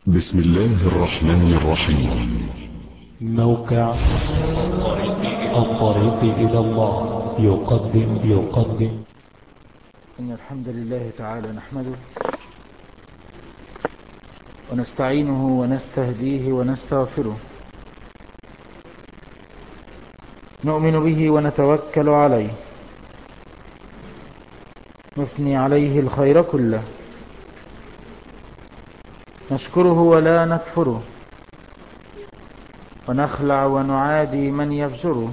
بسم الله الرحمن الرحيم موقع الطريق إلى الله يقدم يقدم إن الحمد لله تعالى نحمده ونستعينه ونستهديه ونستغفره نؤمن به ونتوكل عليه نثني عليه الخير كله نشكره ولا نكفره ونخلع ونعادي من يفجره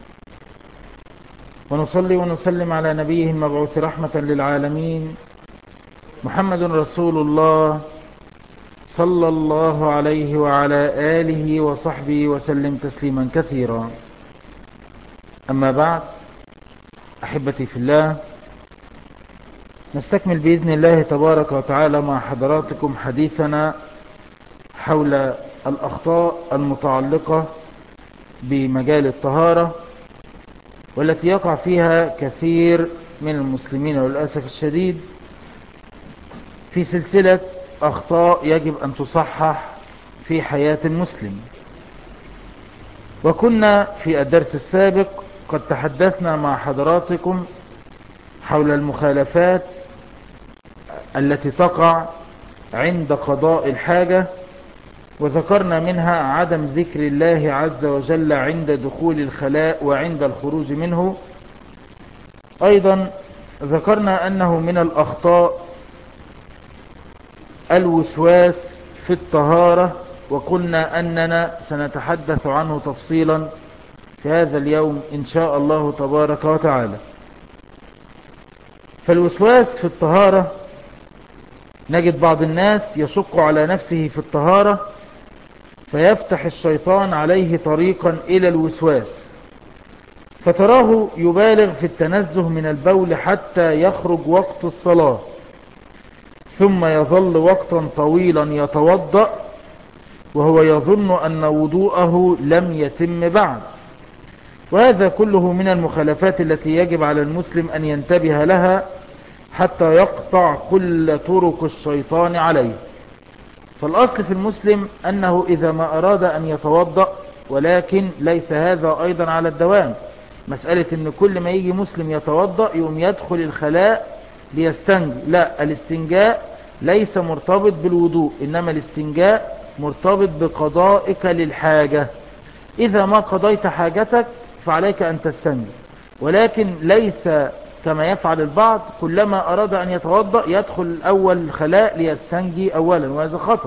ونصلي ونسلم على نبيه المبعوث رحمة للعالمين محمد رسول الله صلى الله عليه وعلى آله وصحبه وسلم تسليما كثيرا أما بعد أحبتي في الله نستكمل بإذن الله تبارك وتعالى مع حضراتكم حديثنا حول الأخطاء المتعلقة بمجال الطهارة والتي يقع فيها كثير من المسلمين وللأسف الشديد في سلسلة أخطاء يجب أن تصحح في حياة المسلم وكنا في الدرس السابق قد تحدثنا مع حضراتكم حول المخالفات التي تقع عند قضاء الحاجة وذكرنا منها عدم ذكر الله عز وجل عند دخول الخلاء وعند الخروج منه أيضا ذكرنا أنه من الأخطاء الوسواس في الطهارة وقلنا أننا سنتحدث عنه تفصيلا في هذا اليوم إن شاء الله تبارك وتعالى فالوسواس في الطهارة نجد بعض الناس يشق على نفسه في الطهارة فيفتح الشيطان عليه طريقا إلى الوسواس فتراه يبالغ في التنزه من البول حتى يخرج وقت الصلاة ثم يظل وقتا طويلا يتوضأ وهو يظن أن وضوءه لم يتم بعد وهذا كله من المخالفات التي يجب على المسلم أن ينتبه لها حتى يقطع كل طرق الشيطان عليه فالأصل في المسلم أنه إذا ما أراد أن يتوضأ ولكن ليس هذا أيضا على الدوام مسألة أن كل ما يجي مسلم يتوضأ يوم يدخل الخلاء ليستنجي لا الاستنجاء ليس مرتبط بالوضوء إنما الاستنجاء مرتبط بقضائك للحاجة إذا ما قضيت حاجتك فعليك أن تستنجي ولكن ليس كما يفعل البعض كلما أراد أن يتوضأ يدخل الأول الخلاء ليستنجي أولا وهذا خطأ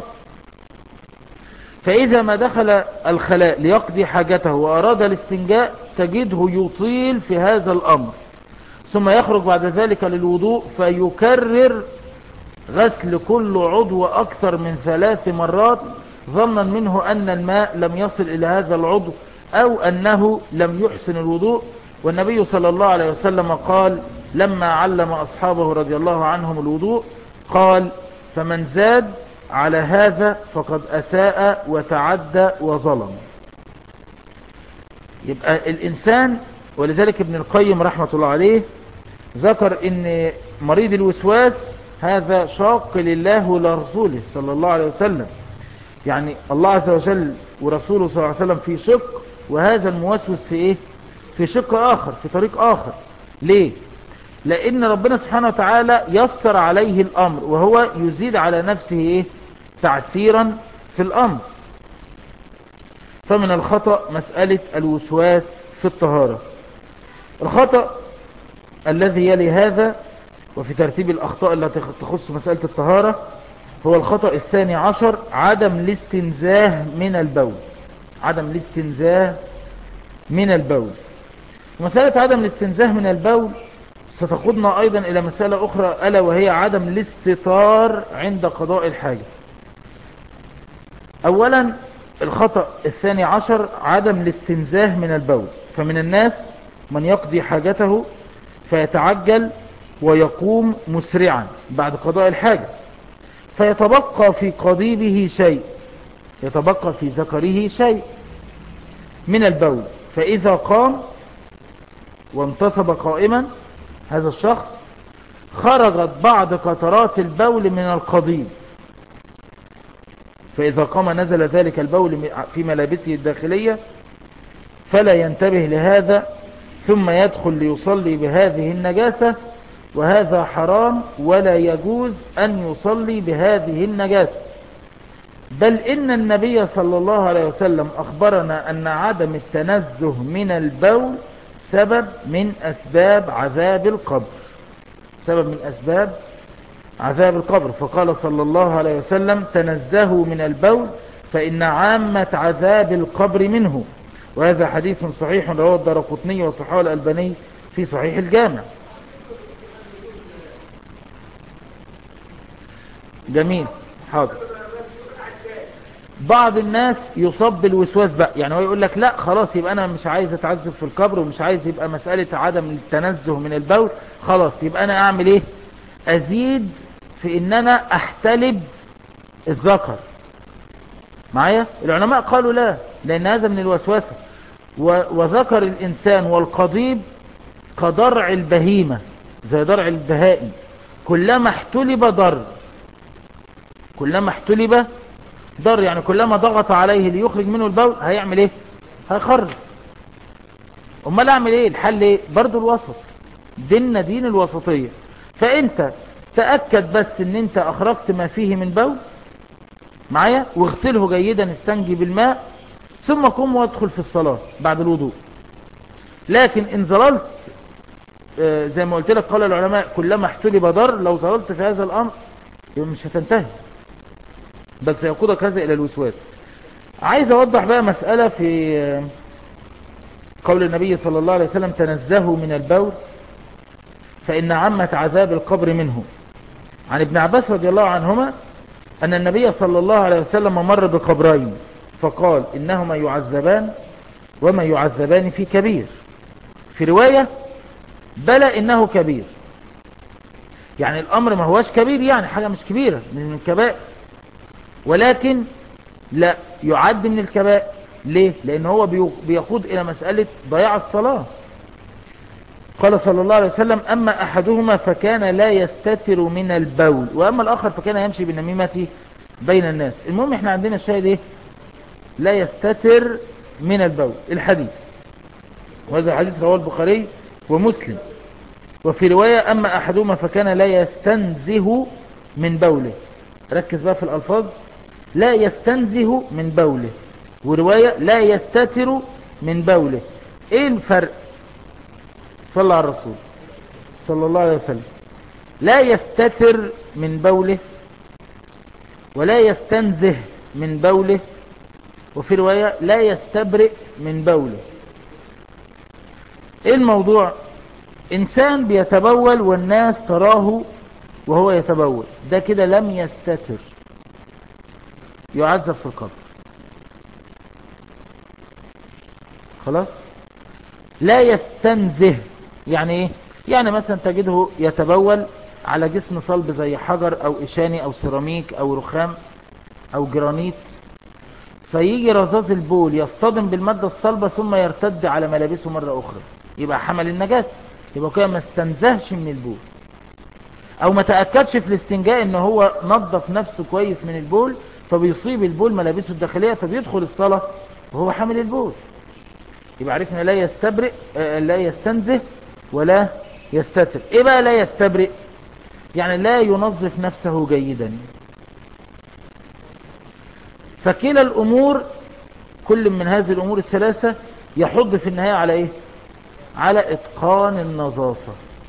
فإذا ما دخل الخلاء ليقضي حاجته وأراد الاستنجاء تجده يطيل في هذا الأمر ثم يخرج بعد ذلك للوضوء فيكرر غسل كل عضو أكثر من ثلاث مرات ظنا منه أن الماء لم يصل إلى هذا العضو أو أنه لم يحسن الوضوء والنبي صلى الله عليه وسلم قال لما علم أصحابه رضي الله عنهم الوضوء قال فمن زاد على هذا فقد أساء وتعدى وظلم يبقى الإنسان ولذلك ابن القيم رحمة الله عليه ذكر ان مريض الوسواس هذا شاق لله ولرسوله صلى الله عليه وسلم يعني الله عز وجل ورسوله صلى الله عليه وسلم في شق وهذا الموسوس في ايه في شق آخر في طريق آخر ليه لأن ربنا سبحانه وتعالى يسر عليه الأمر وهو يزيد على نفسه إيه؟ تعسيرا في الأمر فمن الخطأ مسألة الوسواس في الطهارة الخطأ الذي يلي هذا وفي ترتيب الأخطاء التي تخص مسألة الطهارة هو الخطأ الثاني عشر عدم الاستنزاه من البول عدم الاستنزاه من البول ومسألة عدم الاستنزاه من البول ستقودنا أيضا إلى مسألة أخرى ألا وهي عدم الاستطار عند قضاء الحاجة أولا الخطأ الثاني عشر عدم الاستنزاه من البول فمن الناس من يقضي حاجته فيتعجل ويقوم مسرعا بعد قضاء الحاجة فيتبقى في قضيبه شيء يتبقى في ذكره شيء من البول فإذا قام وانتصب قائما هذا الشخص خرجت بعض قطرات البول من القضيب فإذا قام نزل ذلك البول في ملابسه الداخلية فلا ينتبه لهذا ثم يدخل ليصلي بهذه النجاسة وهذا حرام ولا يجوز أن يصلي بهذه النجاسة بل إن النبي صلى الله عليه وسلم أخبرنا أن عدم التنزه من البول سبب من أسباب عذاب القبر سبب من أسباب عذاب القبر فقال صلى الله عليه وسلم تنزهوا من البول فإن عامة عذاب القبر منه وهذا حديث صحيح رواه الدرقطني وصححه الألباني في صحيح الجامع جميل حاضر بعض الناس يصاب بالوسواس بقى يعني هو يقول لك لا خلاص يبقى انا مش عايز اتعذب في القبر ومش عايز يبقى مسألة عدم التنزه من البول خلاص يبقى انا اعمل ايه ازيد في ان انا احتلب الذكر معايا العلماء قالوا لا لان هذا من الوسوسة وذكر الانسان والقضيب كضرع البهيمة زي ضرع البهائم كلما احتلب ضر كلما احتلب ضر يعني كلما ضغط عليه ليخرج منه البول هيعمل ايه هيخرج امال اعمل ايه الحل ايه برضو الوسط ديننا دين الوسطية فانت تأكد بس ان انت اخرجت ما فيه من بول معايا واغسله جيدا استنجي بالماء ثم قم وادخل في الصلاة بعد الوضوء لكن ان ظللت آه زي ما قلت لك قال العلماء كلما احتلب ضر لو ظللت في هذا الامر مش هتنتهي بل سيقودك هذا الى الوسواس عايز اوضح بقى مسألة في قول النبي صلى الله عليه وسلم تنزهوا من البول فإن عامة عذاب القبر منه عن ابن عباس رضي الله عنهما أن النبي صلى الله عليه وسلم مر بقبرين فقال إنهما يعذبان وما يعذبان في كبير في رواية بلى إنه كبير يعني الأمر ما هوش كبير يعني حاجة مش كبيرة من الكبائر ولكن لا يعد من الكبائر ليه لان هو بيقود الى مسألة ضياع الصلاة قال صلى الله عليه وسلم اما احدهما فكان لا يستتر من البول واما الاخر فكان يمشي بالنميمة بين الناس المهم احنا عندنا الشاهد ايه لا يستتر من البول الحديث وهذا حديث رواه البخاري ومسلم وفي رواية اما احدهما فكان لا يستنزه من بوله ركز بقى في الالفاظ لا يستنزه من بوله ورواية لا يستتر من بوله ايه الفرق صلى على الرسول صلى الله عليه وسلم لا يستتر من بوله ولا يستنزه من بوله وفي رواية لا يستبرئ من بوله ايه الموضوع انسان بيتبول والناس تراه وهو يتبول ده كده لم يستتر يعذب في القبر خلاص لا يستنزه يعني ايه يعني مثلا تجده يتبول على جسم صلب زي حجر او اشاني او سيراميك او رخام او جرانيت فيجي رذاذ البول يصطدم بالمادة الصلبة ثم يرتد على ملابسه مرة اخرى يبقى حمل النجاسة يبقى كده ما استنزهش من البول او ما تأكدش في الاستنجاء ان هو نظف نفسه كويس من البول فبيصيب البول ملابسه الداخلية فبيدخل الصلاة وهو حامل البول يبقى عرفنا لا يستبرئ لا يستنزه ولا يستتر ايه بقى لا يستبرئ يعني لا ينظف نفسه جيدا فكلا الامور كل من هذه الامور الثلاثة يحض في النهاية على ايه على اتقان النظافة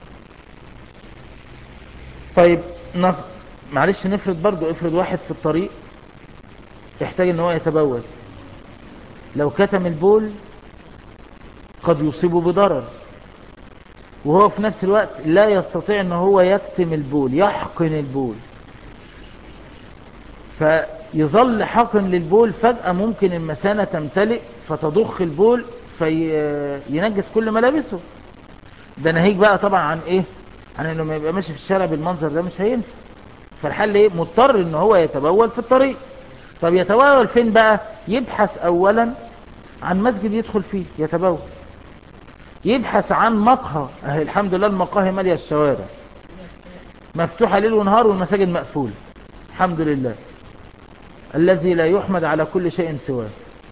طيب نف... معلش نفرض برضو افرض واحد في الطريق يحتاج ان هو يتبول لو كتم البول قد يصيبه بضرر وهو في نفس الوقت لا يستطيع ان هو يكتم البول يحقن البول فيظل حقن للبول فجأة ممكن المثانة تمتلئ فتضخ البول فينجس كل ملابسه ده ناهيك بقى طبعا عن ايه عن انه ما يبقى ماشي في الشارع بالمنظر ده مش هينفع فالحل ايه مضطر ان هو يتبول في الطريق طب يتبول فين بقى يبحث اولا عن مسجد يدخل فيه يتبول يبحث عن مقهى اهي الحمد لله المقاهي مالية الشوارع مفتوحة ليل ونهار والمساجد مقفولة الحمد لله الذي لا يحمد على كل شيء سواه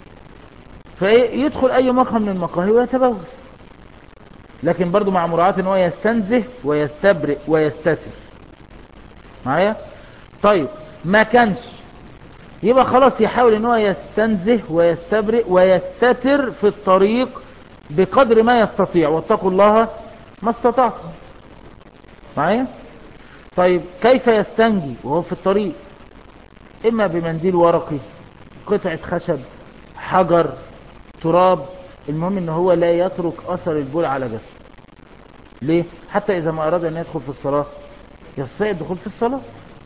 فيدخل أي مقهى من المقاهي ويتبول لكن برضو مع مراعاة ان هو يستنزه ويستبرئ ويستتر معايا طيب ما كانش يبقى خلاص يحاول ان هو يستنزه ويستبرئ ويستتر في الطريق بقدر ما يستطيع واتقوا الله ما استطعتم معايا طيب كيف يستنجي وهو في الطريق اما بمنديل ورقي قطعة خشب حجر تراب المهم ان هو لا يترك اثر البول على جسده ليه حتى اذا ما اراد ان يدخل في الصلاة يستطيع الدخول في الصلاة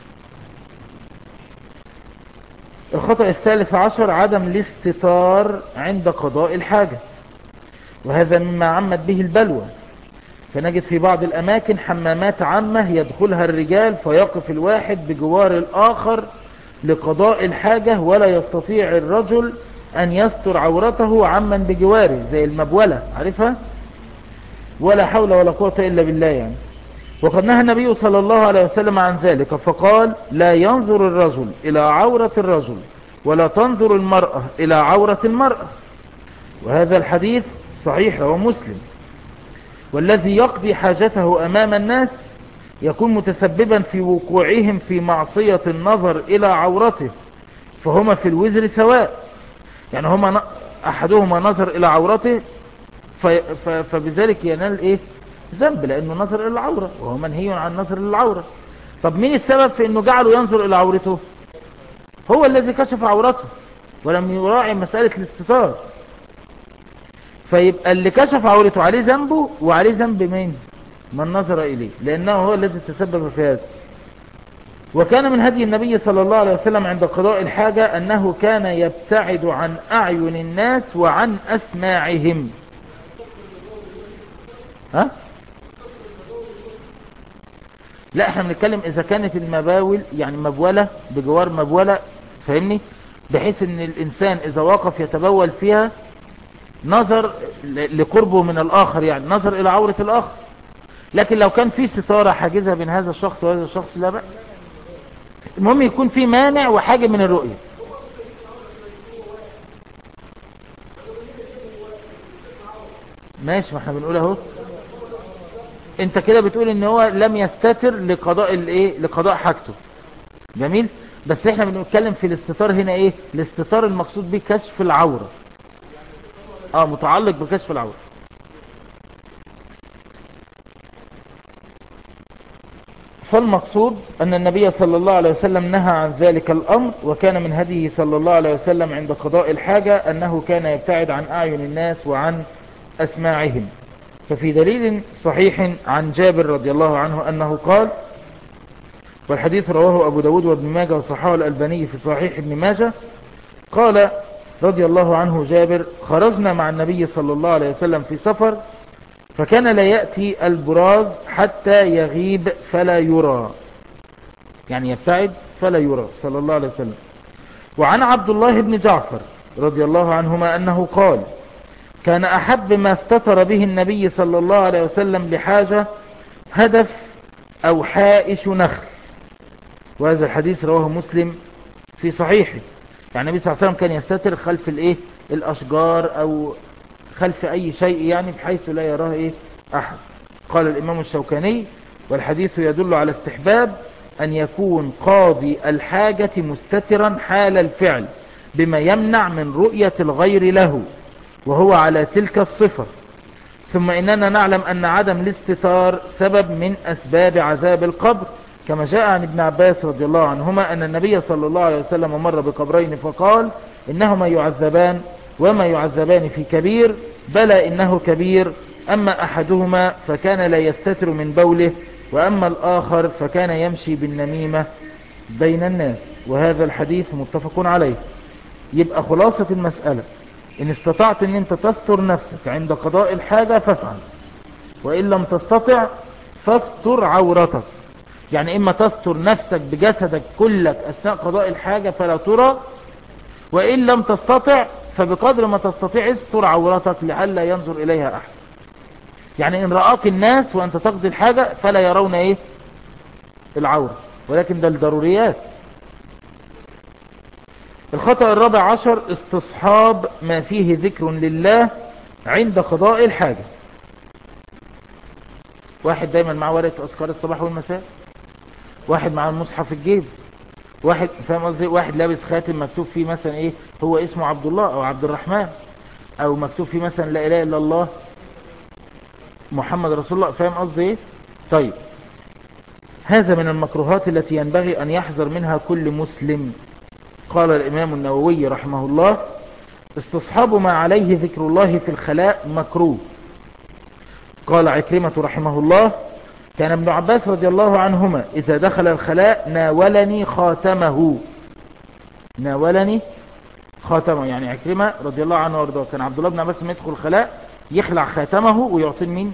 الخطأ الثالث عشر عدم الاستتار عند قضاء الحاجة وهذا مما عمت به البلوى فنجد في بعض الأماكن حمامات عامة يدخلها الرجال فيقف الواحد بجوار الآخر لقضاء الحاجة ولا يستطيع الرجل أن يستر عورته عما بجواره زي المبولة عارفها ولا حول ولا قوة إلا بالله يعني وقد نهى النبي صلى الله عليه وسلم عن ذلك فقال لا ينظر الرجل إلى عورة الرجل ولا تنظر المرأة إلى عورة المرأة وهذا الحديث صحيح هو مسلم والذي يقضي حاجته أمام الناس يكون متسببا في وقوعهم في معصية النظر إلى عورته فهما في الوزر سواء يعني هما أحدهما نظر إلى عورته فبذلك ينال إيه ذنب لأنه نظر إلى العورة وهو منهي عن نظر للعورة طب مين السبب في أنه جعله ينظر إلى عورته هو الذي كشف عورته ولم يراعي مسألة الاستطار فيبقى اللي كشف عورته عليه ذنبه وعليه ذنب مين من نظر إليه لأنه هو الذي تسبب في هذا وكان من هدي النبي صلى الله عليه وسلم عند قضاء الحاجة أنه كان يبتعد عن أعين الناس وعن أسماعهم ها؟ لا احنا بنتكلم اذا كانت المباول يعني مبولة بجوار مبولة فاهمني بحيث ان الانسان اذا وقف يتبول فيها نظر لقربه من الاخر يعني نظر الى عورة الاخر لكن لو كان في ستارة حاجزها بين هذا الشخص وهذا الشخص لا بأس المهم يكون في مانع وحاجة من الرؤية ماشي ما احنا بنقول اهو انت كده بتقول ان هو لم يستتر لقضاء الايه لقضاء حاجته جميل بس احنا بنتكلم في الاستتار هنا ايه الاستتار المقصود به كشف العورة اه متعلق بكشف العورة فالمقصود أن النبي صلى الله عليه وسلم نهى عن ذلك الأمر وكان من هديه صلى الله عليه وسلم عند قضاء الحاجة أنه كان يبتعد عن أعين الناس وعن أسماعهم ففي دليل صحيح عن جابر رضي الله عنه أنه قال والحديث رواه أبو داود وابن ماجه وصحاه الألباني في صحيح ابن ماجه قال رضي الله عنه جابر خرجنا مع النبي صلى الله عليه وسلم في سفر فكان لا يأتي البراز حتى يغيب فلا يرى يعني يبتعد فلا يرى صلى الله عليه وسلم وعن عبد الله بن جعفر رضي الله عنهما أنه قال كان أحب ما استتر به النبي صلى الله عليه وسلم لحاجة هدف أو حائش نخل وهذا الحديث رواه مسلم في صحيحه يعني النبي صلى الله عليه وسلم كان يستتر خلف الايه الأشجار أو خلف أي شيء يعني بحيث لا يراه إيه أحد قال الإمام الشوكاني والحديث يدل على استحباب أن يكون قاضي الحاجة مستترا حال الفعل بما يمنع من رؤية الغير له وهو على تلك الصفة ثم إننا نعلم أن عدم الاستتار سبب من أسباب عذاب القبر كما جاء عن ابن عباس رضي الله عنهما أن النبي صلى الله عليه وسلم مر بقبرين فقال إنهما يعذبان وما يعذبان في كبير بلى إنه كبير أما أحدهما فكان لا يستتر من بوله وأما الآخر فكان يمشي بالنميمة بين الناس وهذا الحديث متفق عليه يبقى خلاصة المسألة إن استطعت أن أنت تستر نفسك عند قضاء الحاجة فافعل وإن لم تستطع فاستر عورتك يعني إما تستر نفسك بجسدك كلك أثناء قضاء الحاجة فلا ترى وإن لم تستطع فبقدر ما تستطيع استر عورتك لئلا ينظر إليها أحد يعني إن رآك الناس وأنت تقضي الحاجة فلا يرون إيه العورة ولكن ده الضروريات الخطأ الرابع عشر استصحاب ما فيه ذكر لله عند قضاء الحاجة واحد دايما مع ورقة أذكار الصباح والمساء واحد مع المصحف في الجيب واحد فاهم قصدي واحد لابس خاتم مكتوب فيه مثلا ايه هو اسمه عبد الله او عبد الرحمن او مكتوب فيه مثلا لا اله الا الله محمد رسول الله فاهم قصدي ايه طيب هذا من المكروهات التي ينبغي ان يحذر منها كل مسلم قال الامام النووي رحمه الله استصحاب ما عليه ذكر الله في الخلاء مكروه قال عكرمة رحمه الله كان ابن عباس رضي الله عنهما إذا دخل الخلاء ناولني خاتمه ناولني خاتمه يعني عكرمة رضي الله عنه وارضاه كان عبد الله بن عباس لما يدخل الخلاء يخلع خاتمه ويعطي مين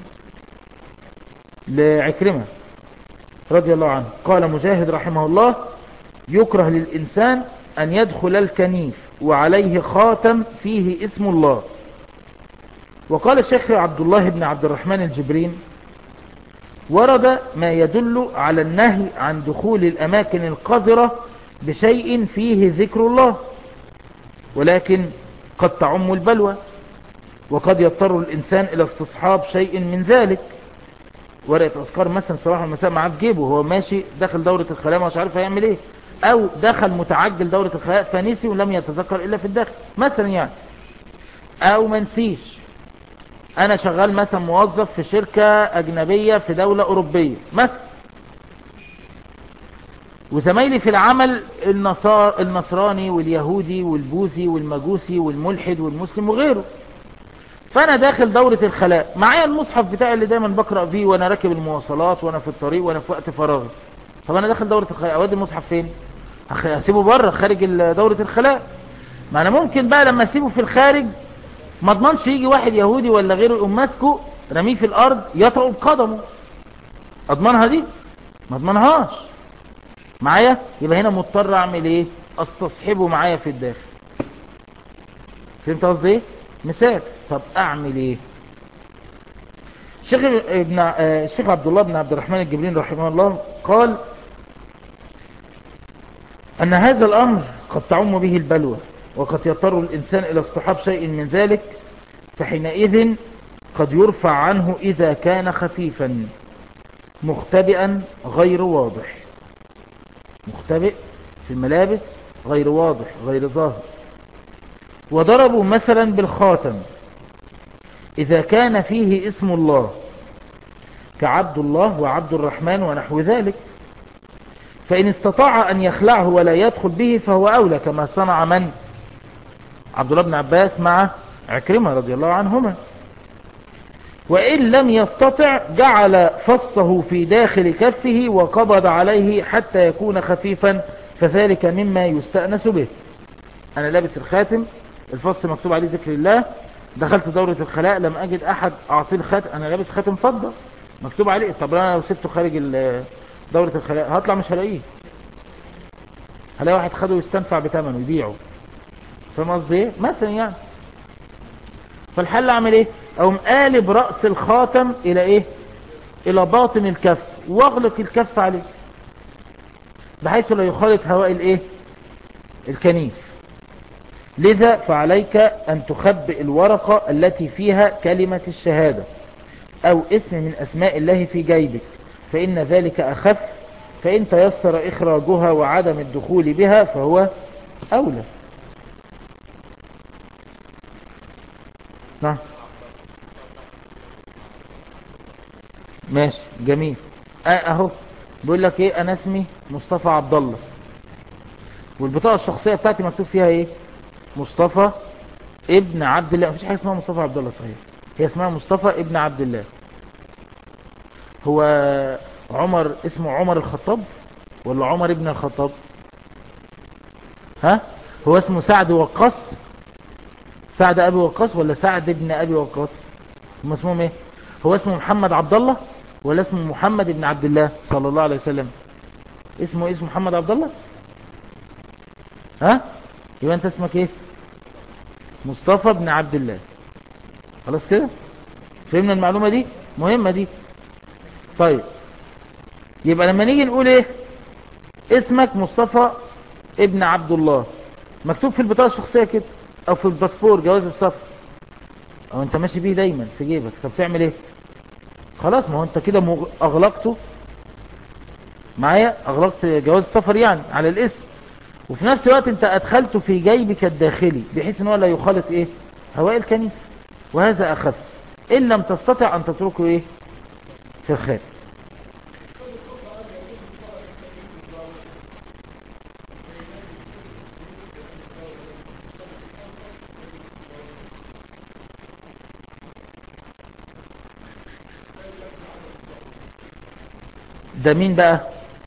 لعكرمة رضي الله عنه قال مجاهد رحمه الله يكره للإنسان أن يدخل الكنيف وعليه خاتم فيه اسم الله وقال الشيخ عبد الله بن عبد الرحمن الجبرين ورد ما يدل على النهي عن دخول الأماكن القذرة بشيء فيه ذكر الله ولكن قد تعم البلوى وقد يضطر الإنسان إلى استصحاب شيء من ذلك ورقة أذكار مثلا صباح المساء معاه في جيبه وهو ماشي داخل دورة الخلاء مش عارف هيعمل ايه او دخل متعجل دورة الخلاء فنسي ولم يتذكر الا في الداخل مثلا يعني او منسيش انا شغال مثلا موظف في شركة اجنبية في دولة اوروبية مثلا وزمايلي في العمل النصار النصراني واليهودي والبوذي والمجوسي والملحد والمسلم وغيره فانا داخل دورة الخلاء معايا المصحف بتاعي اللي دايما بقرأ فيه وانا راكب المواصلات وانا في الطريق وانا في وقت فراغي طب انا داخل دورة الخلاء اودي المصحف فين هسيبه بره خارج دورة الخلاء ما انا ممكن بقى لما اسيبه في الخارج ما اضمنش يجي واحد يهودي ولا غيره يقوم ماسكه رميه في الارض يطعه بقدمه اضمنها دي ما اضمنهاش معايا يبقى هنا مضطر اعمل ايه استصحبه معايا في الداخل فهمت قصدي ايه مثال طب اعمل ايه الشيخ ابن الشيخ عبد الله بن عبد الرحمن الجبرين رحمه الله قال ان هذا الامر قد تعم به البلوى وقد يضطر الانسان الى اصطحاب شيء من ذلك فحينئذ قد يرفع عنه اذا كان خفيفا مختبئا غير واضح مختبئ في الملابس غير واضح غير ظاهر وضربوا مثلا بالخاتم إذا كان فيه اسم الله كعبد الله وعبد الرحمن ونحو ذلك فإن استطاع أن يخلعه ولا يدخل به فهو أولى كما صنع من عبد الله بن عباس مع عكرمة رضي الله عنهما وإن لم يستطع جعل فصه في داخل كفه وقبض عليه حتى يكون خفيفا فذلك مما يستأنس به أنا لابس الخاتم الفص مكتوب عليه ذكر الله دخلت دورة الخلاء لم أجد أحد أعطيه الخاتم أنا لابس خاتم فضة مكتوب عليه طب أنا لو سبته خارج دورة الخلاء هطلع مش هلاقيه هلاقي واحد خده يستنفع بثمنه يبيعه فاهم قصدي ايه مثلا يعني فالحل اعمل ايه اقوم قالب رأس الخاتم الى ايه الى باطن الكف واغلق الكف عليه بحيث لا يخالط هواء الايه الكنيف لذا فعليك ان تخبئ الورقة التي فيها كلمة الشهادة او اسم من اسماء الله في جيبك فان ذلك اخف فان تيسر اخراجها وعدم الدخول بها فهو اولى نعم ماشي جميل اه اهو بيقول لك ايه انا اسمي مصطفى عبد الله والبطاقه الشخصيه بتاعتي مكتوب فيها ايه مصطفى ابن عبد الله مفيش حاجه اسمها مصطفى عبد الله صحيح هي اسمها مصطفى ابن عبد الله هو عمر اسمه عمر الخطاب ولا عمر ابن الخطاب ها هو اسمه سعد وقاص سعد ابي وقاص ولا سعد ابن ابي وقاص هم اسمهم ايه هو اسمه محمد عبد الله ولا اسمه محمد ابن عبد الله صلى الله عليه وسلم اسمه اسمه محمد عبد الله ها يبقى انت اسمك ايه مصطفى بن عبد الله خلاص كده فهمنا المعلومة دي مهمة دي طيب يبقى لما نيجي نقول ايه اسمك مصطفى ابن عبد الله مكتوب في البطاقة الشخصية كده او في الباسبور جواز السفر او انت ماشي بيه دايما في جيبك طب تعمل ايه خلاص ما هو انت كده مغ- اغلقته معايا اغلقت جواز السفر يعني على الاسم وفي نفس الوقت انت ادخلته في جيبك الداخلي بحيث ان هو لا يخالط ايه هواء الكنيسة وهذا اخف ان لم تستطع ان تتركه ايه في الخارج ده مين بقى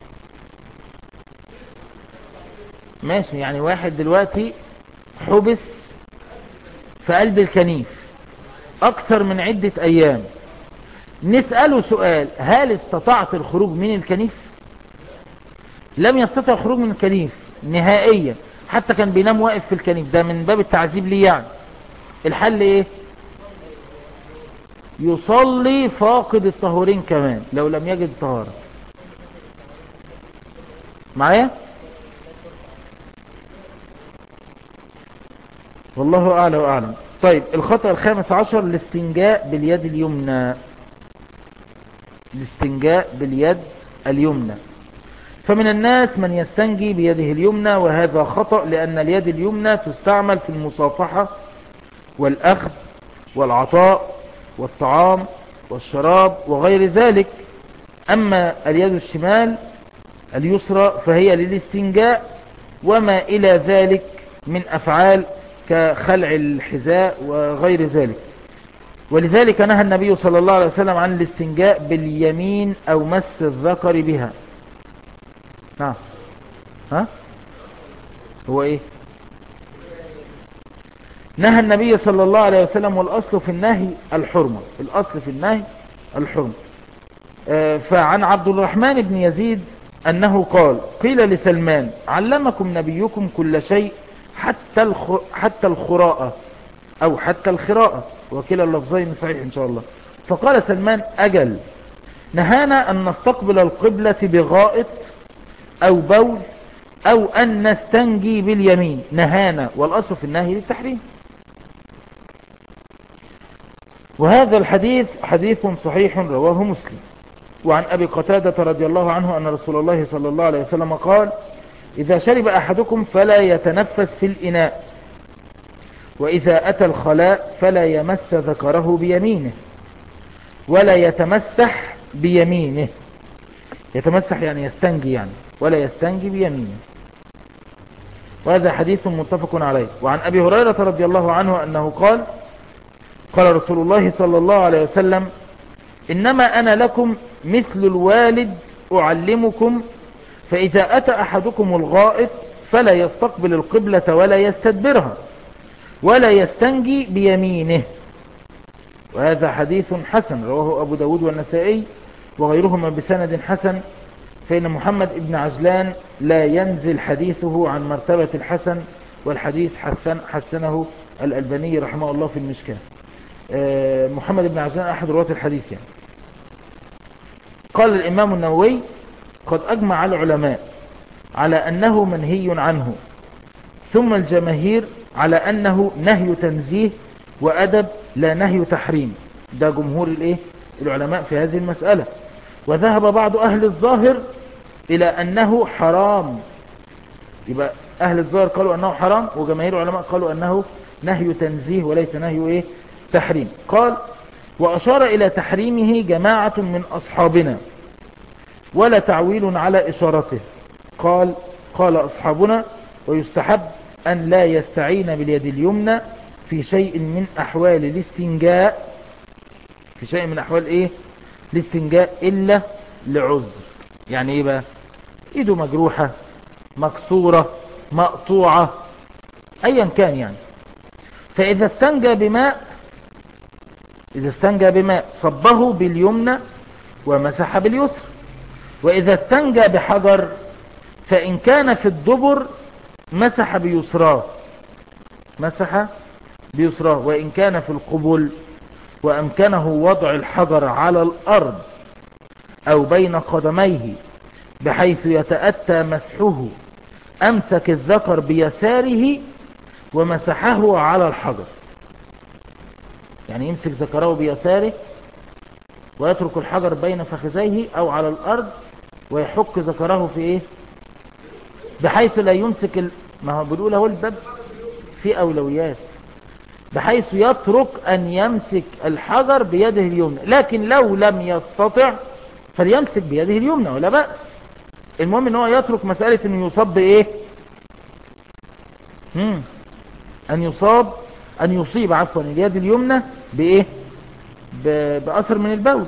ماشي يعني واحد دلوقتي حبس في قلب الكنيف اكثر من عدة ايام نسأله سؤال هل استطعت الخروج من الكنيف لم يستطع الخروج من الكنيف نهائيا حتى كان بينام واقف في الكنيف ده من باب التعذيب ليه يعني الحل ايه يصلي فاقد الطهورين كمان لو لم يجد طهارة معايا والله أعلى وأعلم طيب الخطأ الخامس عشر الاستنجاء باليد اليمنى الاستنجاء باليد اليمنى فمن الناس من يستنجي بيده اليمنى وهذا خطأ لأن اليد اليمنى تستعمل في المصافحة والأخذ والعطاء والطعام والشراب وغير ذلك أما اليد الشمال اليسرى فهي للاستنجاء وما إلى ذلك من أفعال كخلع الحذاء وغير ذلك ولذلك نهى النبي صلى الله عليه وسلم عن الاستنجاء باليمين أو مس الذكر بها نعم ها هو ايه نهى النبي صلى الله عليه وسلم والأصل في النهي الحرمة الأصل في النهي الحرمة آه، فعن عبد الرحمن بن يزيد أنه قال قيل لسلمان علمكم نبيكم كل شيء حتى الخ... حتى الخراءة أو حتى الخراءة وكلا اللفظين صحيح إن شاء الله فقال سلمان أجل نهانا أن نستقبل القبلة بغائط أو بول أو أن نستنجي باليمين نهانا والأصل في النهي للتحريم وهذا الحديث حديث صحيح رواه مسلم وعن أبي قتادة رضي الله عنه أن رسول الله صلى الله عليه وسلم قال إذا شرب أحدكم فلا يتنفس في الإناء وإذا أتى الخلاء فلا يمس ذكره بيمينه ولا يتمسح بيمينه يتمسح يعني يستنجي يعني ولا يستنجي بيمينه وهذا حديث متفق عليه وعن أبي هريرة رضي الله عنه أنه قال قال رسول الله صلى الله عليه وسلم إنما أنا لكم مثل الوالد أعلمكم فإذا أتى أحدكم الغائط فلا يستقبل القبلة ولا يستدبرها ولا يستنجي بيمينه وهذا حديث حسن رواه أبو داود والنسائي وغيرهما بسند حسن فإن محمد ابن عجلان لا ينزل حديثه عن مرتبة الحسن والحديث حسن حسنه الألباني رحمه الله في المشكاة آه، محمد بن عجلان أحد رواة الحديث يعني قال الإمام النووي قد أجمع العلماء على أنه منهي عنه ثم الجماهير على أنه نهي تنزيه وأدب لا نهي تحريم ده جمهور الإيه؟ العلماء في هذه المسألة وذهب بعض أهل الظاهر إلى أنه حرام يبقى أهل الظاهر قالوا أنه حرام وجماهير العلماء قالوا أنه نهي تنزيه وليس نهي إيه؟ تحريم قال وأشار إلى تحريمه جماعة من أصحابنا ولا تعويل على إشارته قال قال أصحابنا ويستحب أن لا يستعين باليد اليمنى في شيء من أحوال الاستنجاء في شيء من أحوال إيه الاستنجاء إلا لعذر يعني إيه بقى إيده مجروحة مكسورة مقطوعة أيا كان يعني فإذا استنجى بماء إذا استنجى بماء صبه باليمنى ومسح باليسر وإذا استنجى بحجر فإن كان في الدبر مسح بيسراه مسح بيسراه وإن كان في القبول وأمكنه وضع الحجر على الأرض أو بين قدميه بحيث يتأتى مسحه أمسك الذكر بيساره ومسحه على الحجر يعني يمسك ذكره بيساره ويترك الحجر بين فخذيه او على الارض ويحك ذكره في ايه بحيث لا يمسك ال... ما هو بنقول اهو الباب في اولويات بحيث يترك ان يمسك الحجر بيده اليمنى لكن لو لم يستطع فليمسك بيده اليمنى ولا بأس المهم ان هو يترك مسألة انه يصاب بايه مم. ان يصاب ان يصيب عفوا اليد اليمنى بايه ب- باثر من البول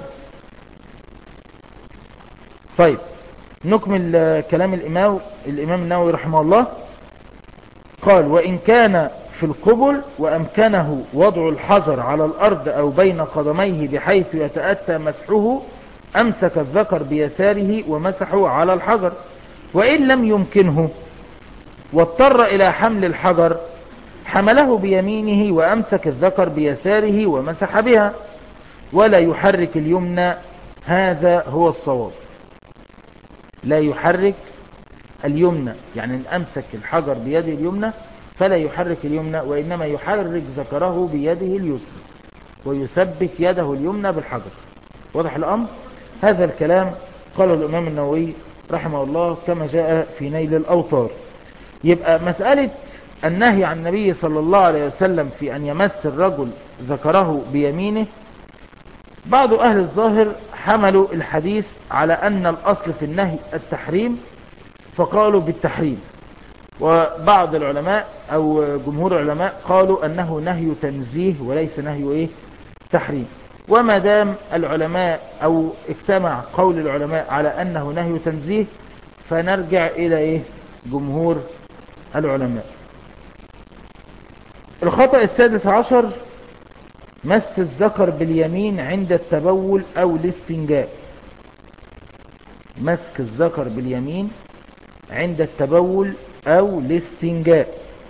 طيب نكمل آه، كلام الامام الامام النووي رحمه الله قال وان كان في القبل وامكنه وضع الحجر على الارض او بين قدميه بحيث يتأتى مسحه امسك الذكر بيساره ومسحه على الحجر وان لم يمكنه واضطر الى حمل الحجر حمله بيمينه وامسك الذكر بيساره ومسح بها ولا يحرك اليمنى هذا هو الصواب لا يحرك اليمنى يعني ان امسك الحجر بيده اليمنى فلا يحرك اليمنى وانما يحرك ذكره بيده اليسرى ويثبت يده اليمنى بالحجر واضح الامر هذا الكلام قال الامام النووي رحمه الله كما جاء في نيل الاوطار يبقى مسألة النهي عن النبي صلى الله عليه وسلم في أن يمس الرجل ذكره بيمينه بعض أهل الظاهر حملوا الحديث على أن الأصل في النهي التحريم فقالوا بالتحريم وبعض العلماء أو جمهور العلماء قالوا أنه نهي تنزيه وليس نهي إيه تحريم وما دام العلماء أو اجتمع قول العلماء على أنه نهي تنزيه فنرجع إلى إيه جمهور العلماء الخطأ السادس عشر مس الذكر باليمين عند التبول أو الاستنجاء مسك الذكر باليمين عند التبول أو الاستنجاء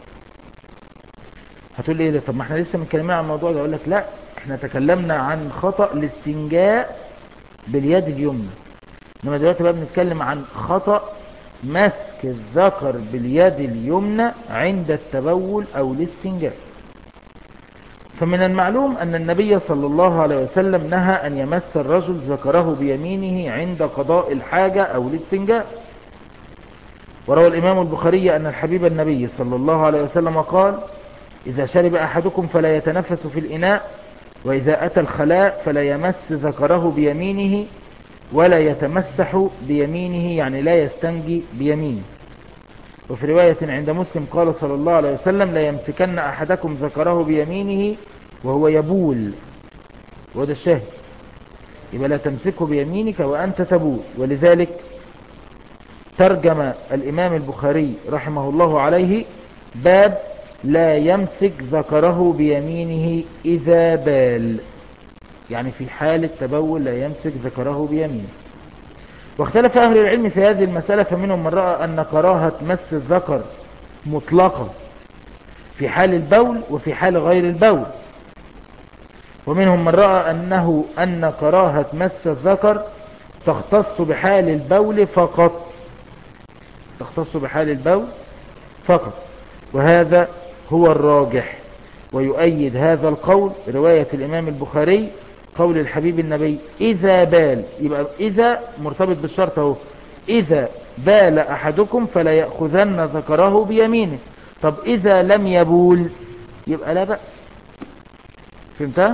هتقول لي ايه ده طب ما احنا لسه متكلمين عن الموضوع ده اقول لك لا احنا تكلمنا عن خطأ الاستنجاء باليد اليمنى انما دلوقتي بقى بنتكلم عن خطأ مسك الذكر باليد اليمنى عند التبول او الاستنجاء فمن المعلوم ان النبي صلى الله عليه وسلم نهى ان يمس الرجل ذكره بيمينه عند قضاء الحاجة او الاستنجاء وروى الامام البخاري ان الحبيب النبي صلى الله عليه وسلم قال اذا شرب احدكم فلا يتنفس في الاناء واذا اتى الخلاء فلا يمس ذكره بيمينه ولا يتمسح بيمينه يعني لا يستنجي بيمينه وفي رواية عند مسلم قال صلى الله عليه وسلم لا يمسكن أحدكم ذكره بيمينه وهو يبول وده الشاهد يبقى لا تمسكه بيمينك وأنت تبول ولذلك ترجم الإمام البخاري رحمه الله عليه باب لا يمسك ذكره بيمينه إذا بال يعني في حال التبول لا يمسك ذكره بيمينه واختلف أهل العلم في هذه المسألة فمنهم من رأى أن كراهة مس الذكر مطلقة في حال البول وفي حال غير البول ومنهم من رأى أنه أن كراهة مس الذكر تختص بحال البول فقط تختص بحال البول فقط وهذا هو الراجح ويؤيد هذا القول رواية الإمام البخاري قول الحبيب النبي إذا بال يبقى إذا مرتبط بالشرط اهو إذا بال أحدكم فلا يأخذن ذكره بيمينه طب إذا لم يبول يبقى لا بأس فهمتها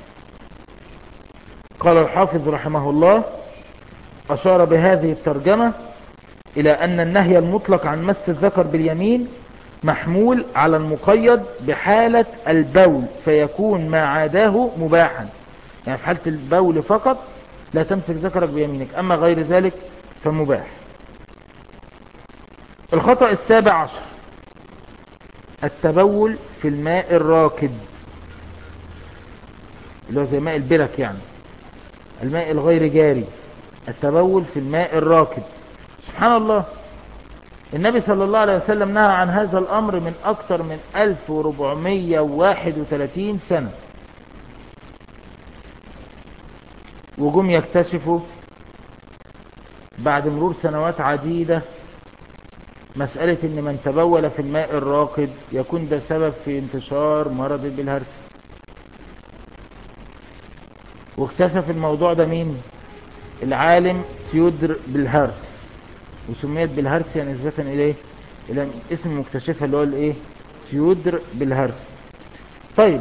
قال الحافظ رحمه الله أشار بهذه الترجمة إلى أن النهي المطلق عن مس الذكر باليمين محمول على المقيد بحالة البول فيكون ما عاداه مباحا يعني في حالة البول فقط لا تمسك ذكرك بيمينك أما غير ذلك فمباح الخطأ السابع عشر التبول في الماء الراكد اللي هو زي ماء البرك يعني الماء الغير جاري التبول في الماء الراكد سبحان الله النبي صلى الله عليه وسلم نهى عن هذا الأمر من أكثر من 1431 سنة وجم يكتشفوا بعد مرور سنوات عديدة مسألة ان من تبول في الماء الراكد يكون ده سبب في انتشار مرض بالهرس واكتشف الموضوع ده مين العالم تيودر بالهرس وسميت بالهرس يعني نسبة اليه الى اسم مكتشفها اللي هو الايه تيودر بالهرس طيب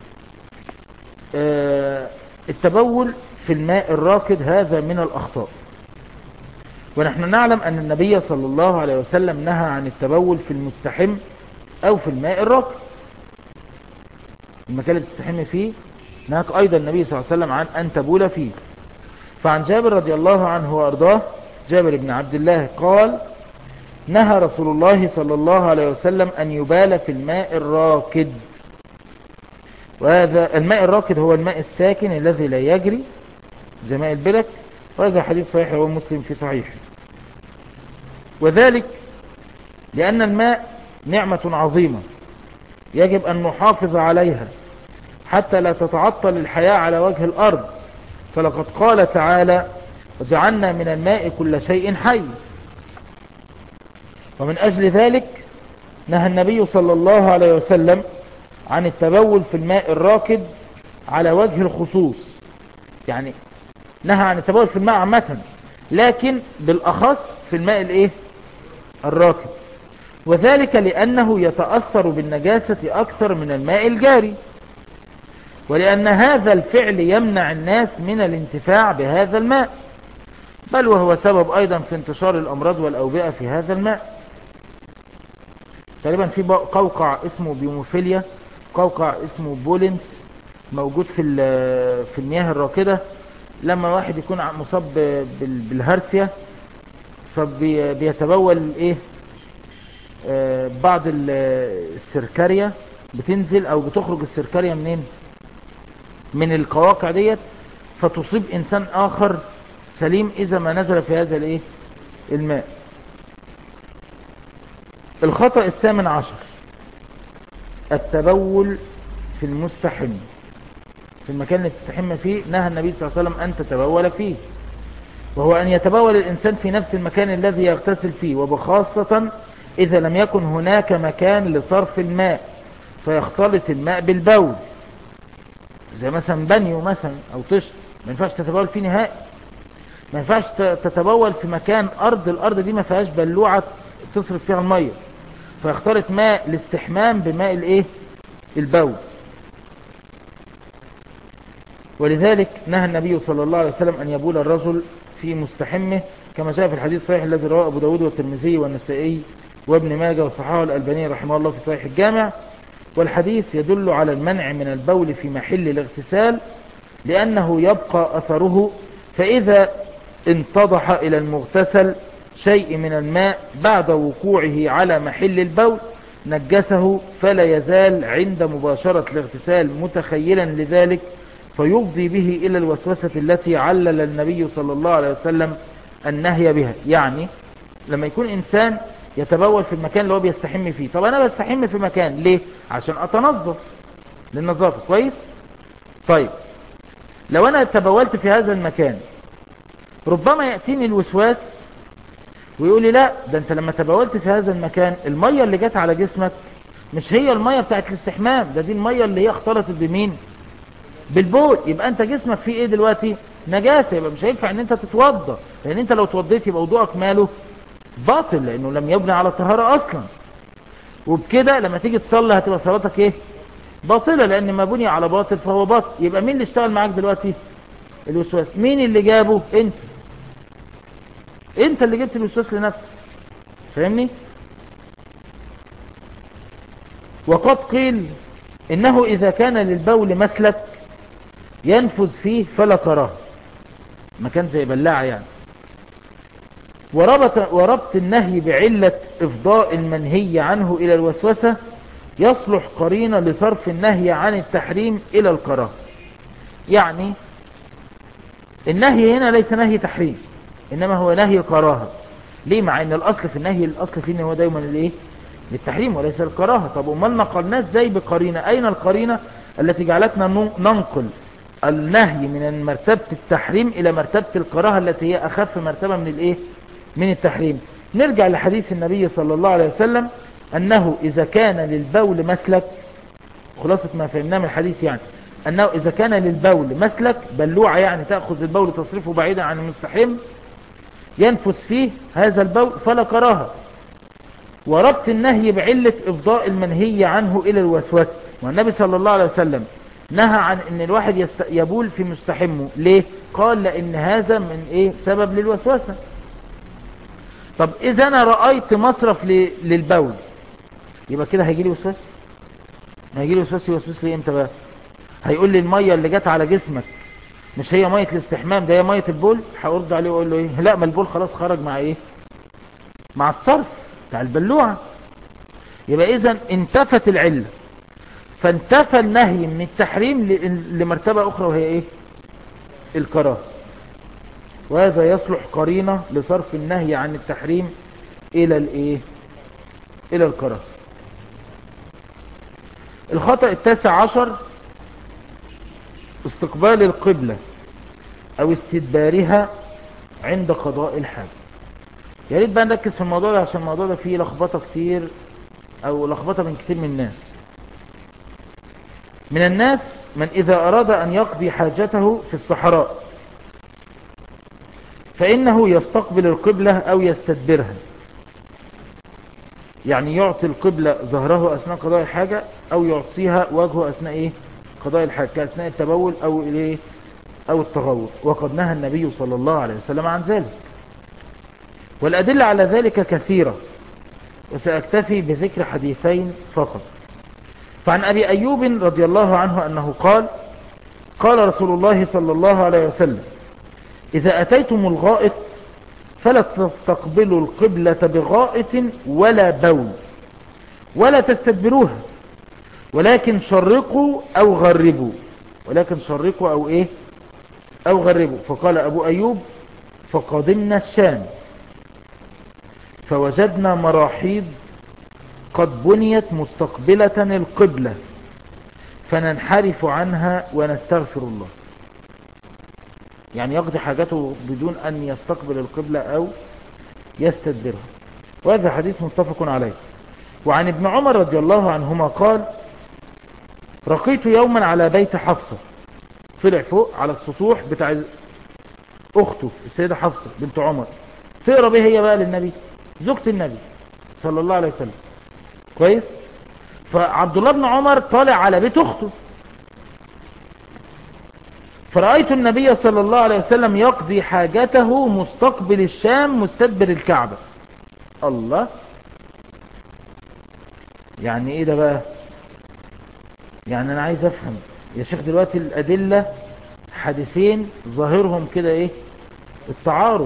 آه التبول في الماء الراكد هذا من الاخطاء ونحن نعلم أن النبي صلى الله عليه وسلم نهى عن التبول في المستحم أو في الماء الراكد المكان اللي تستحم فيه نهاك أيضا النبي صلى الله عليه وسلم عن أن تبول فيه فعن جابر رضي الله عنه وأرضاه جابر بن عبد الله قال نهى رسول الله صلى الله عليه وسلم أن يبال في الماء الراكد وهذا الماء الراكد هو الماء الساكن الذي لا يجري زي ماء البلك وهذا حديث صحيح رواه مسلم في صحيحه وذلك لأن الماء نعمة عظيمة يجب أن نحافظ عليها حتى لا تتعطل الحياة على وجه الأرض فلقد قال تعالى وجعلنا من الماء كل شيء حي ومن أجل ذلك نهى النبي صلى الله عليه وسلم عن التبول في الماء الراكد على وجه الخصوص يعني نهى عن التبول في الماء عامة لكن بالأخص في الماء الايه الراكد وذلك لأنه يتأثر بالنجاسة أكثر من الماء الجاري ولأن هذا الفعل يمنع الناس من الانتفاع بهذا الماء بل وهو سبب أيضا في انتشار الأمراض والأوبئة في هذا الماء تقريبا في قوقع اسمه بيوموفيليا قوقع اسمه بولنس موجود في في المياه الراكدة لما واحد يكون مصاب بالهرسيا فبيتبول ايه آه بعض السركاريا بتنزل او بتخرج السركاريا منين من القواقع ديت فتصيب انسان اخر سليم اذا ما نزل في هذا الايه الماء الخطأ الثامن عشر التبول في المستحم في المكان اللي تستحم فيه نهى النبي صلى الله عليه وسلم أن تتبول فيه وهو أن يتبول الإنسان في نفس المكان الذي يغتسل فيه وبخاصة إذا لم يكن هناك مكان لصرف الماء فيختلط الماء بالبول زي مثلا بنيو مثلا أو طشت ما ينفعش تتبول فيه نهائي ما ينفعش تتبول في مكان أرض الأرض دي ما فيهاش بلوعة تصرف فيها المية فيختلط ماء الاستحمام بماء الايه البول ولذلك نهى النبي صلى الله عليه وسلم أن يبول الرجل في مستحمه كما جاء في الحديث الصحيح الذي رواه أبو داود والترمذي والنسائي وابن ماجه وصححه الألباني رحمه الله في صحيح الجامع والحديث يدل على المنع من البول في محل الاغتسال لأنه يبقى أثره فإذا انتضح إلى المغتسل شيء من الماء بعد وقوعه على محل البول نجسه فلا يزال عند مباشرة الاغتسال متخيلا لذلك فيفضي به إلى الوسوسة التي علل النبي صلى الله عليه وسلم النهي بها يعني لما يكون إنسان يتبول في المكان اللي هو بيستحم فيه طب أنا بستحم في مكان ليه عشان أتنظف للنظافة كويس طيب لو أنا تبولت في هذا المكان ربما يأتيني الوسواس ويقول لي لا ده انت لما تبولت في هذا المكان المية اللي جت على جسمك مش هي المية بتاعت الاستحمام ده دي المية اللي هي اختلطت بمين بالبول يبقى انت جسمك فيه ايه دلوقتي نجاسة يبقى مش هينفع ان انت تتوضى لان انت لو توضيت يبقى وضوءك ماله باطل لانه لم يبني على الطهارة اصلا وبكده لما تيجي تصلي هتبقى صلاتك ايه باطلة لان ما بني على باطل فهو باطل يبقى مين اللي اشتغل معاك دلوقتي الوسواس مين اللي جابه انت انت اللي جبت الوسواس لنفسك فاهمني وقد قيل انه اذا كان للبول مسلك ينفذ فيه فلا كراهه مكان زي بلاعة يعني وربط, وربط النهي بعلة افضاء المنهي عنه الى الوسوسة يصلح قرينة لصرف النهي عن التحريم الى الكراهه يعني النهي هنا ليس نهي تحريم انما هو نهي كراهه ليه مع ان الاصل في النهي الاصل فيه ان هو دايما الايه للتحريم وليس الكراهه طب امال نقلناه ازاي بقرينه اين القرينه التي جعلتنا ننقل النهي من مرتبه التحريم الى مرتبه الكراهه التي هي اخف مرتبه من الايه من التحريم نرجع لحديث النبي صلى الله عليه وسلم أنه إذا كان للبول مسلك خلاصة ما فهمناه من الحديث يعني أنه إذا كان للبول مسلك بلوعة يعني تأخذ البول تصرفه بعيدا عن المستحم ينفس فيه هذا البول فلا كراهة وربط النهي بعلة إفضاء المنهي عنه إلى الوسوسة والنبي صلى الله عليه وسلم نهى عن ان الواحد يست... يبول في مستحمه ليه قال لان هذا من ايه سبب للوسوسة طب اذا انا رأيت مصرف ل... للبول يبقى كده هيجي لي وسواس ما هيجي لي وسواس يوسوس لي امتى بقى هيقول لي المية اللي جت على جسمك مش هي مية الاستحمام ده هي مية البول هأرد عليه واقول له ايه لا ما البول خلاص خرج مع ايه مع الصرف بتاع البلوعة يبقى اذا انتفت العلة فانتفى النهي من التحريم ل- لمرتبة اخرى وهي ايه الكراهه وهذا يصلح قرينة لصرف النهي عن التحريم الى الايه الى الكراهه الخطأ التاسع عشر استقبال القبلة او استدبارها عند قضاء الحاجة يا ريت بقى نركز في الموضوع ده عشان الموضوع ده فيه لخبطة كتير او لخبطة من كتير من الناس من الناس من اذا اراد ان يقضي حاجته في الصحراء فانه يستقبل القبلة او يستدبرها يعني يعطي القبلة ظهره اثناء قضاء الحاجة او يعطيها وجهه اثناء ايه قضاء الحاجة كاثناء التبول او الايه او التغوط وقد نهى النبي صلى الله عليه وسلم عن ذلك والادلة على ذلك كثيرة وسأكتفي بذكر حديثين فقط فعن أبي أيوب رضي الله عنه أنه قال قال رسول الله صلى الله عليه وسلم إذا أتيتم الغائط فلا تستقبلوا القبلة بغائط ولا بول ولا تستدبروها ولكن شرقوا أو غربوا ولكن شرقوا أو إيه أو غربوا فقال أبو أيوب فقدمنا الشام فوجدنا مراحيض قد بنيت مستقبلة القبلة فننحرف عنها ونستغفر الله يعني يقضي حاجته بدون أن يستقبل القبلة أو يستدبرها وهذا حديث متفق عليه وعن ابن عمر رضي الله عنهما قال رقيت يوما على بيت حفصة طلع فوق على السطوح بتاع أخته السيدة حفصة بنت عمر تقرأ به هي بقى للنبي زوجة النبي صلى الله عليه وسلم كويس فعبد الله بن عمر طالع على بيت اخته فرأيت النبي صلى الله عليه وسلم يقضي حاجته مستقبل الشام مستدبر الكعبة الله يعني ايه ده بقى يعني انا عايز افهم يا شيخ دلوقتي الادلة حديثين ظاهرهم كده ايه التعارض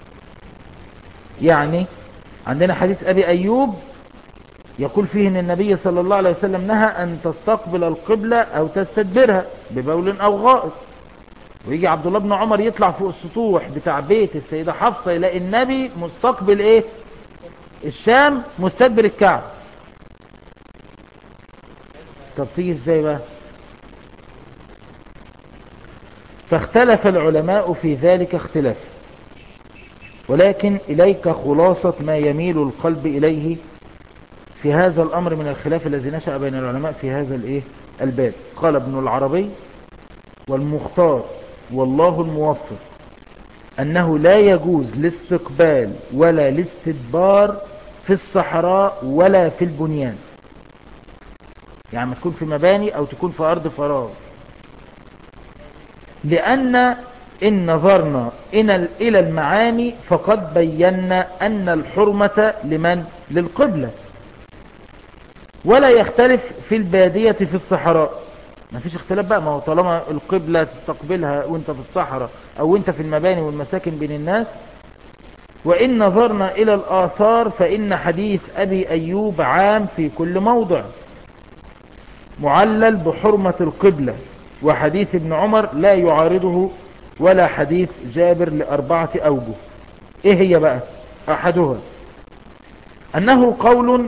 يعني عندنا حديث ابي ايوب يقول فيه ان النبي صلى الله عليه وسلم نهى ان تستقبل القبلة او تستدبرها ببول او غائط ويجي عبد الله بن عمر يطلع فوق السطوح بتاع بيت السيدة حفصة يلاقي النبي مستقبل ايه الشام مستدبر الكعب طب تيجي ازاي بقى فاختلف العلماء في ذلك اختلاف ولكن إليك خلاصة ما يميل القلب إليه في هذا الأمر من الخلاف الذي نشأ بين العلماء في هذا الإيه الباب قال ابن العربي والمختار والله الموفق أنه لا يجوز الاستقبال ولا الاستدبار في الصحراء ولا في البنيان يعني ما تكون في مباني أو تكون في أرض فراغ لأن إن نظرنا إلى المعاني فقد بينا أن الحرمة لمن؟ للقبلة ولا يختلف في البادية في الصحراء ما فيش اختلاف بقى ما هو طالما القبلة تستقبلها وانت في الصحراء او انت في المباني والمساكن بين الناس وإن نظرنا إلى الآثار فإن حديث أبي أيوب عام في كل موضع معلل بحرمة القبلة وحديث ابن عمر لا يعارضه ولا حديث جابر لأربعة أوجه إيه هي بقى أحدها أنه قول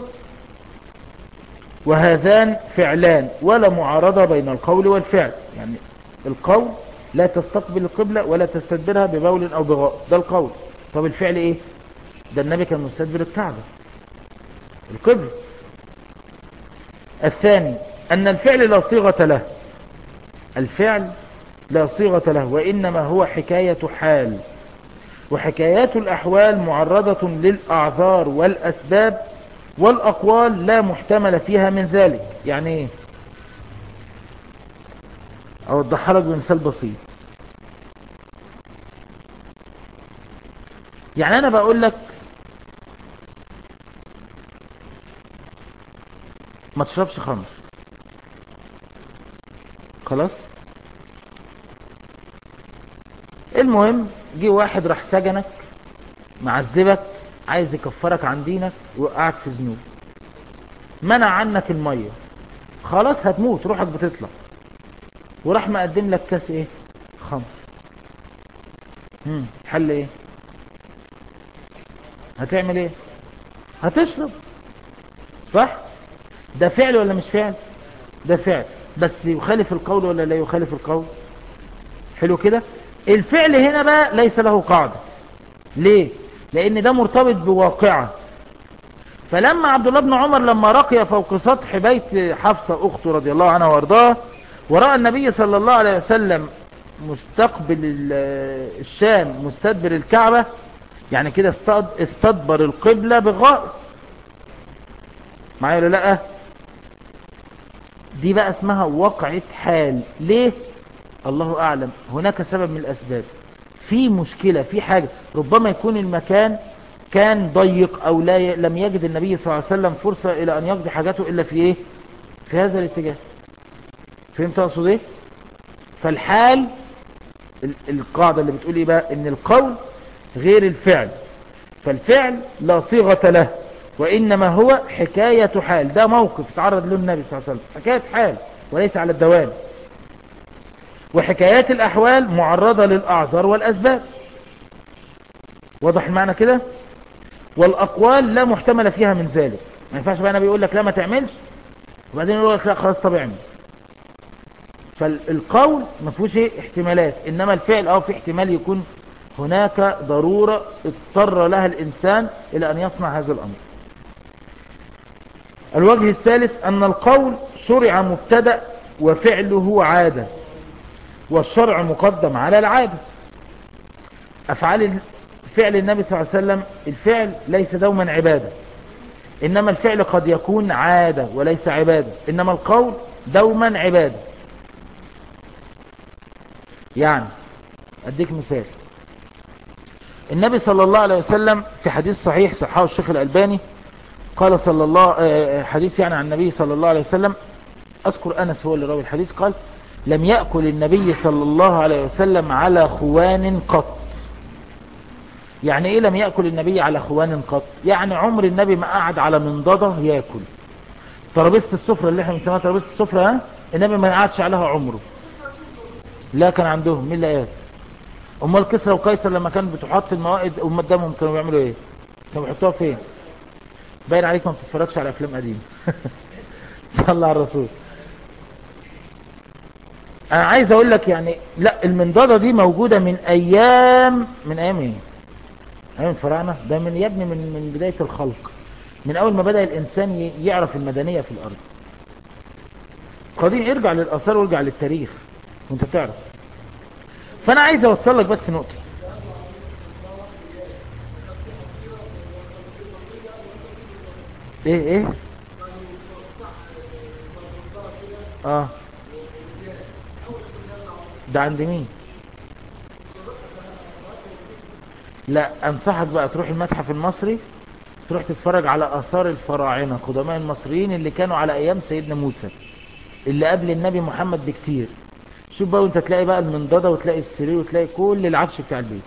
وهذان فعلان ولا معارضة بين القول والفعل يعني القول لا تستقبل القبلة ولا تستدبرها ببول أو بغاء ده القول طب الفعل إيه ده النبي كان مستدبر الكعبة القبل الثاني أن الفعل لا صيغة له الفعل لا صيغة له وإنما هو حكاية حال وحكايات الأحوال معرضة للأعذار والأسباب والأقوال لا محتمل فيها من ذلك يعني ايه أوضحها لك بمثال بسيط يعني أنا بقول لك ما تشربش خمر خلاص المهم جه واحد راح سجنك معذبك عايز يكفرك عن دينك ويوقعك في ذنوب منع عنك المية خلاص هتموت روحك بتطلع وراح مقدم لك كاس ايه خمر هم حل ايه هتعمل ايه هتشرب صح ده فعل ولا مش فعل ده فعل بس يخالف القول ولا لا يخالف القول حلو كده الفعل هنا بقى ليس له قاعدة ليه لان ده مرتبط بواقعة فلما عبد الله بن عمر لما رقي فوق سطح بيت حفصة اخته رضي الله عنها وارضاها ورأى النبي صلى الله عليه وسلم مستقبل الشام مستدبر الكعبة يعني كده استدبر القبلة بغائط معايا ولا لا دي بقى اسمها وقعة حال ليه الله اعلم هناك سبب من الاسباب في مشكلة في حاجة ربما يكون المكان كان ضيق او لا ي... لم يجد النبي صلى الله عليه وسلم فرصة الى ان يقضي حاجاته الا في ايه في هذا الاتجاه فهمت اقصد ايه فالحال ال... القاعدة اللي بتقول ايه بقى ان القول غير الفعل فالفعل لا صيغة له وإنما هو حكاية حال ده موقف تعرض له النبي صلى الله عليه وسلم حكاية حال وليس على الدوام وحكايات الأحوال معرضة للأعذار والأسباب واضح المعنى كده والأقوال لا محتمل فيها من ذلك ما ينفعش بقى أنا بيقول لك لا ما تعملش وبعدين يقول لك لا خلاص طب اعمل فالقول ما فيهوش ايه احتمالات انما الفعل اه في احتمال يكون هناك ضرورة اضطر لها الانسان الى ان يصنع هذا الامر الوجه الثالث ان القول شرع مبتدأ وفعله عادة والشرع مقدم على العادة افعال فعل النبي صلى الله عليه وسلم الفعل ليس دوما عبادة انما الفعل قد يكون عادة وليس عبادة انما القول دوما عبادة يعني اديك مثال النبي صلى الله عليه وسلم في حديث صحيح صححه الشيخ الألباني قال صلى الله حديث يعني عن النبي صلى الله عليه وسلم أذكر أنس هو اللي راوي الحديث قال لم يأكل النبي صلى الله عليه وسلم على خوان قط يعني ايه لم يأكل النبي على خوان قط يعني عمر النبي ما قعد على منضدة يأكل ترابيزة السفرة اللي احنا بنسميها ترابيزة السفرة ها النبي ما قعدش عليها عمره لا كان عندهم مين اللي قال امال كسرى وقيصر لما كانوا بتحط الموائد ام قدامهم كانوا بيعملوا ايه كانوا بيحطوها فين باين عليك ما بتتفرجش على افلام قديمه صلى على الرسول انا عايز اقول لك يعني لا المنضده دي موجوده من ايام من ايام ايه ايام الفراعنه ده من يا ابني من من بدايه الخلق من اول ما بدا الانسان يعرف المدنيه في الارض قديم ارجع للاثار وارجع للتاريخ وانت تعرف فانا عايز اوصل لك بس نقطة ايه ايه اه ده عند مين لا انصحك بقى تروح المتحف المصري تروح تتفرج على اثار الفراعنة قدماء المصريين اللي كانوا على ايام سيدنا موسى اللي قبل النبي محمد بكتير شوف بقى وانت تلاقي بقى المنضدة وتلاقي السرير وتلاقي كل العفش بتاع البيت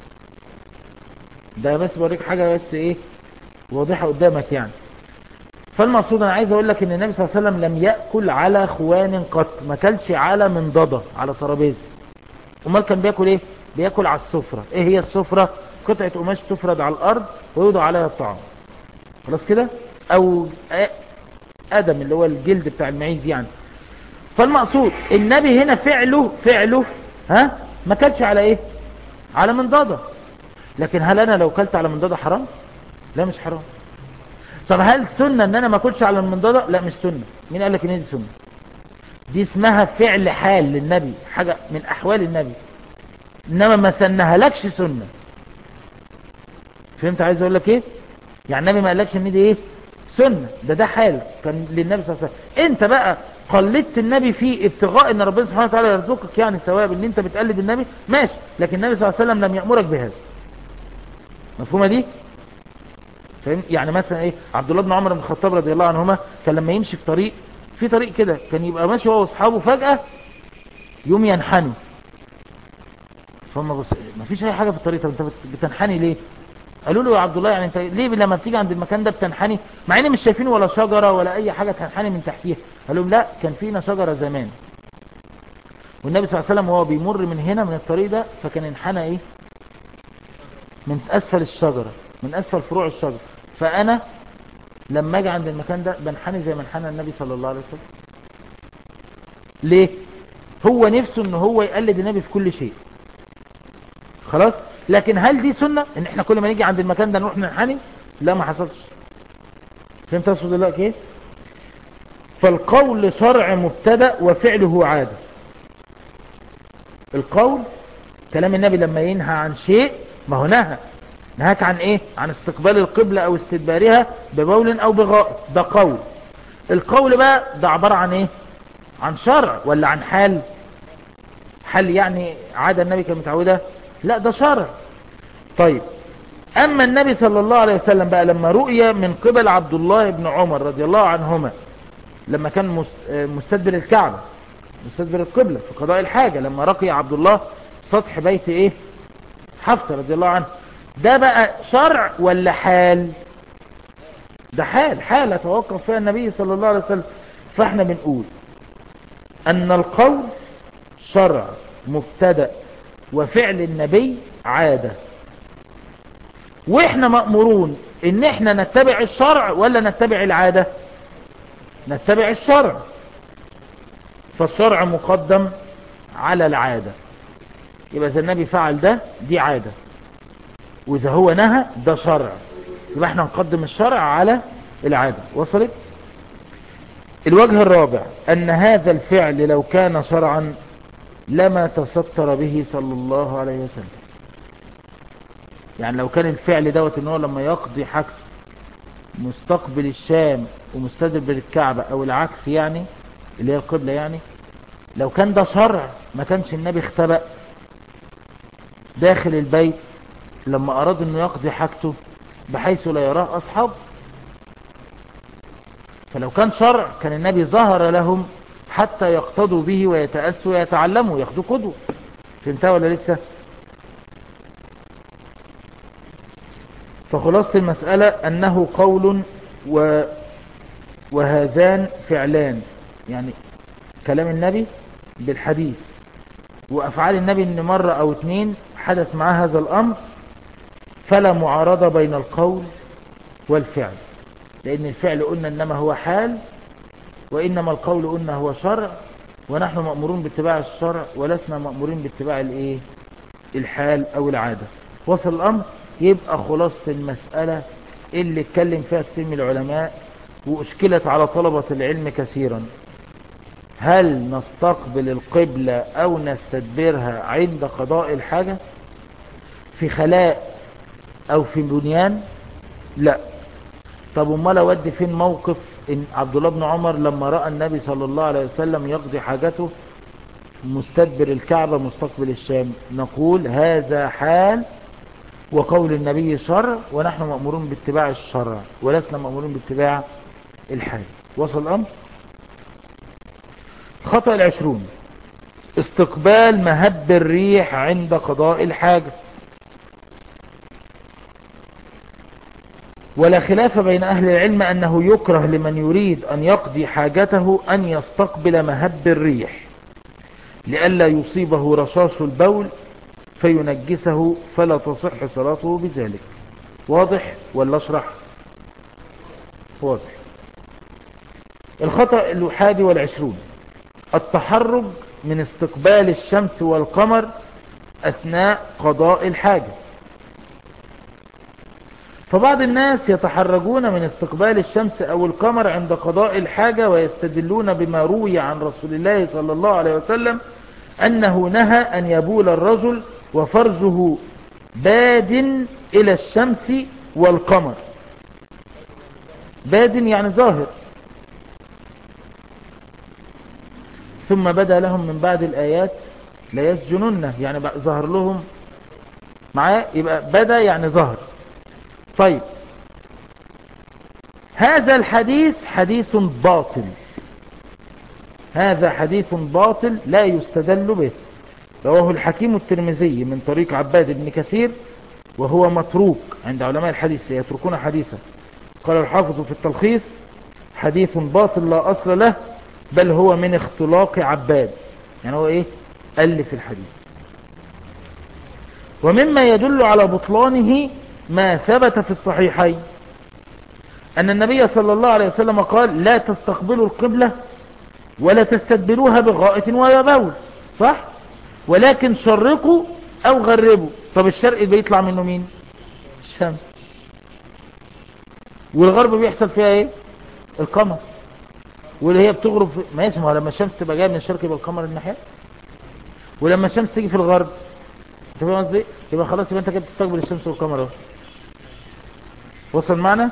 ده بس بوريك حاجة بس ايه واضحة قدامك يعني فالمقصود انا عايز اقول لك ان النبي صلى الله عليه وسلم لم يأكل على خوان قط ما كلش على منضدة على ترابيزه امال كان بياكل ايه بياكل على السفرة ايه هي السفرة قطعة قماش تفرد على الارض ويوضع عليها الطعام خلاص كده او ادم اللي هو الجلد بتاع المعيز يعني فالمقصود النبي هنا فعله فعله ها ما كلش على ايه على منضدة لكن هل انا لو كلت على منضدة حرام لا مش حرام طب هل سنة ان انا ما اكلش على المنضدة لا مش سنة مين قال لك ان دي سنة دي اسمها فعل حال للنبي حاجة من احوال النبي انما ما سنها لكش سنة فهمت عايز اقول لك ايه يعني النبي ما قالكش ان دي ايه سنة ده ده حال كان للنبي صلى الله عليه وسلم انت بقى قلدت النبي في ابتغاء ان ربنا سبحانه وتعالى يرزقك يعني ثواب ان انت بتقلد النبي ماشي لكن النبي صلى الله عليه وسلم لم يأمرك بهذا مفهومة دي فاهم يعني مثلا ايه عبد الله بن عمر بن الخطاب رضي الله عنهما كان لما يمشي في طريق في طريق كده كان يبقى ماشي هو واصحابه فجأة يوم ينحني فهم بص ما فيش اي حاجة في الطريق طب انت بت- بتنحني ليه قالوا له يا عبد الله يعني انت ليه لما بتيجي عند المكان ده بتنحني مع ان مش شايفين ولا شجرة ولا اي حاجة تنحني من تحتيها قال لهم لا كان فينا شجرة زمان والنبي صلى الله عليه وسلم وهو بيمر من هنا من الطريق ده فكان انحنى ايه من اسفل الشجرة من اسفل فروع الشجرة فانا لما اجي عند المكان ده بنحني زي ما انحنى النبي صلى الله عليه وسلم ليه هو نفسه ان هو يقلد النبي في كل شيء خلاص لكن هل دي سنة ان احنا كل ما نيجي عند المكان ده نروح ننحني لا ما حصلش فهمت اقصد الله ايه فالقول شرع مبتدا وفعله عاده القول كلام النبي لما ينهى عن شيء ما هو نهى نهاك عن ايه عن استقبال القبلة او استدبارها ببول او بغائط ده قول القول بقى ده عبارة عن ايه عن شرع ولا عن حال حال يعني عادة النبي كان متعودة لا ده شرع طيب اما النبي صلى الله عليه وسلم بقى لما رؤي من قبل عبد الله بن عمر رضي الله عنهما لما كان مس- آه، مستدبر الكعبة مستدبر القبلة في قضاء الحاجة لما رقي عبد الله سطح بيت ايه حفصة رضي الله عنه ده بقى شرع ولا حال ده حال حالة توقف فيها النبي صلى الله عليه وسلم فاحنا بنقول ان القول شرع مبتدأ وفعل النبي عادة واحنا مأمورون ان احنا نتبع الشرع ولا نتبع العادة نتبع الشرع فالشرع مقدم على العادة يبقى اذا النبي فعل ده دي عادة واذا هو نهى ده شرع يبقى احنا نقدم الشرع على العادة وصلت الوجه الرابع ان هذا الفعل لو كان شرعا لما تستر به صلى الله عليه وسلم يعني لو كان الفعل دوت ان هو لما يقضي حاجته مستقبل الشام ومستدبر الكعبة او العكس يعني اللي هي القبلة يعني لو كان ده شرع ما كانش النبي اختبأ داخل البيت لما اراد انه يقضي حاجته بحيث لا يراه اصحابه فلو كان شرع كان النبي ظهر لهم حتى يقتضوا به ويتأسوا ويتعلموا ياخدوا قدوة فهمتها ولا لسه فخلاصة المسألة أنه قول و وهذان فعلان يعني كلام النبي بالحديث وأفعال النبي إن مرة أو اتنين حدث معاه هذا الأمر فلا معارضة بين القول والفعل لأن الفعل قلنا إنما هو حال وإنما القول قلنا هو شرع ونحن مأمورون باتباع الشرع ولسنا مأمورين باتباع الايه الحال او العادة وصل الامر يبقى خلاصة المسألة اللي اتكلم فيها كثير من العلماء واشكلت على طلبة العلم كثيرا هل نستقبل القبلة او نستدبرها عند قضاء الحاجة في خلاء او في بنيان لا طب امال اودي فين موقف ان عبد الله بن عمر لما راى النبي صلى الله عليه وسلم يقضي حاجته مستدبر الكعبة مستقبل الشام نقول هذا حال وقول النبي شرع ونحن مأمورون باتباع الشرع ولسنا مأمورون باتباع الحال وصل الأمر خطأ العشرون استقبال مهب الريح عند قضاء الحاجة ولا خلاف بين أهل العلم أنه يكره لمن يريد أن يقضي حاجته أن يستقبل مهب الريح لئلا يصيبه رشاش البول فينجسه فلا تصح صلاته بذلك واضح ولا اشرح واضح الخطأ الحادي والعشرون التحرج من استقبال الشمس والقمر أثناء قضاء الحاجة فبعض الناس يتحرجون من استقبال الشمس أو القمر عند قضاء الحاجة ويستدلون بما روي عن رسول الله صلى الله عليه وسلم أنه نهى أن يبول الرجل وفرجه باد إلى الشمس والقمر باد يعني ظاهر ثم بدا لهم من بعد الآيات لا يسجننه يعني ظهر لهم معاه يبقى بدا يعني ظهر طيب هذا الحديث حديث باطل هذا حديث باطل لا يستدل به رواه الحكيم الترمذي من طريق عباد بن كثير وهو متروك عند علماء الحديث يتركون حديثا قال الحافظ في التلخيص حديث باطل لا أصل له بل هو من اختلاق عباد يعني هو ايه ألف الحديث ومما يدل على بطلانه ما ثبت في الصحيحين أن النبي صلى الله عليه وسلم قال لا تستقبلوا القبلة ولا تستدبروها بغائط ولا بول صح ولكن شرقوا أو غربوا طب الشرق بيطلع منه مين الشمس والغرب بيحصل فيها ايه القمر واللي هي بتغرب في... ما يسمع لما الشمس تبقى جايه من الشرق يبقى القمر الناحيه ولما الشمس تيجي في الغرب انت فاهم قصدي يبقى خلاص يبقى انت كده بتستقبل الشمس والقمر اهو وصل معنا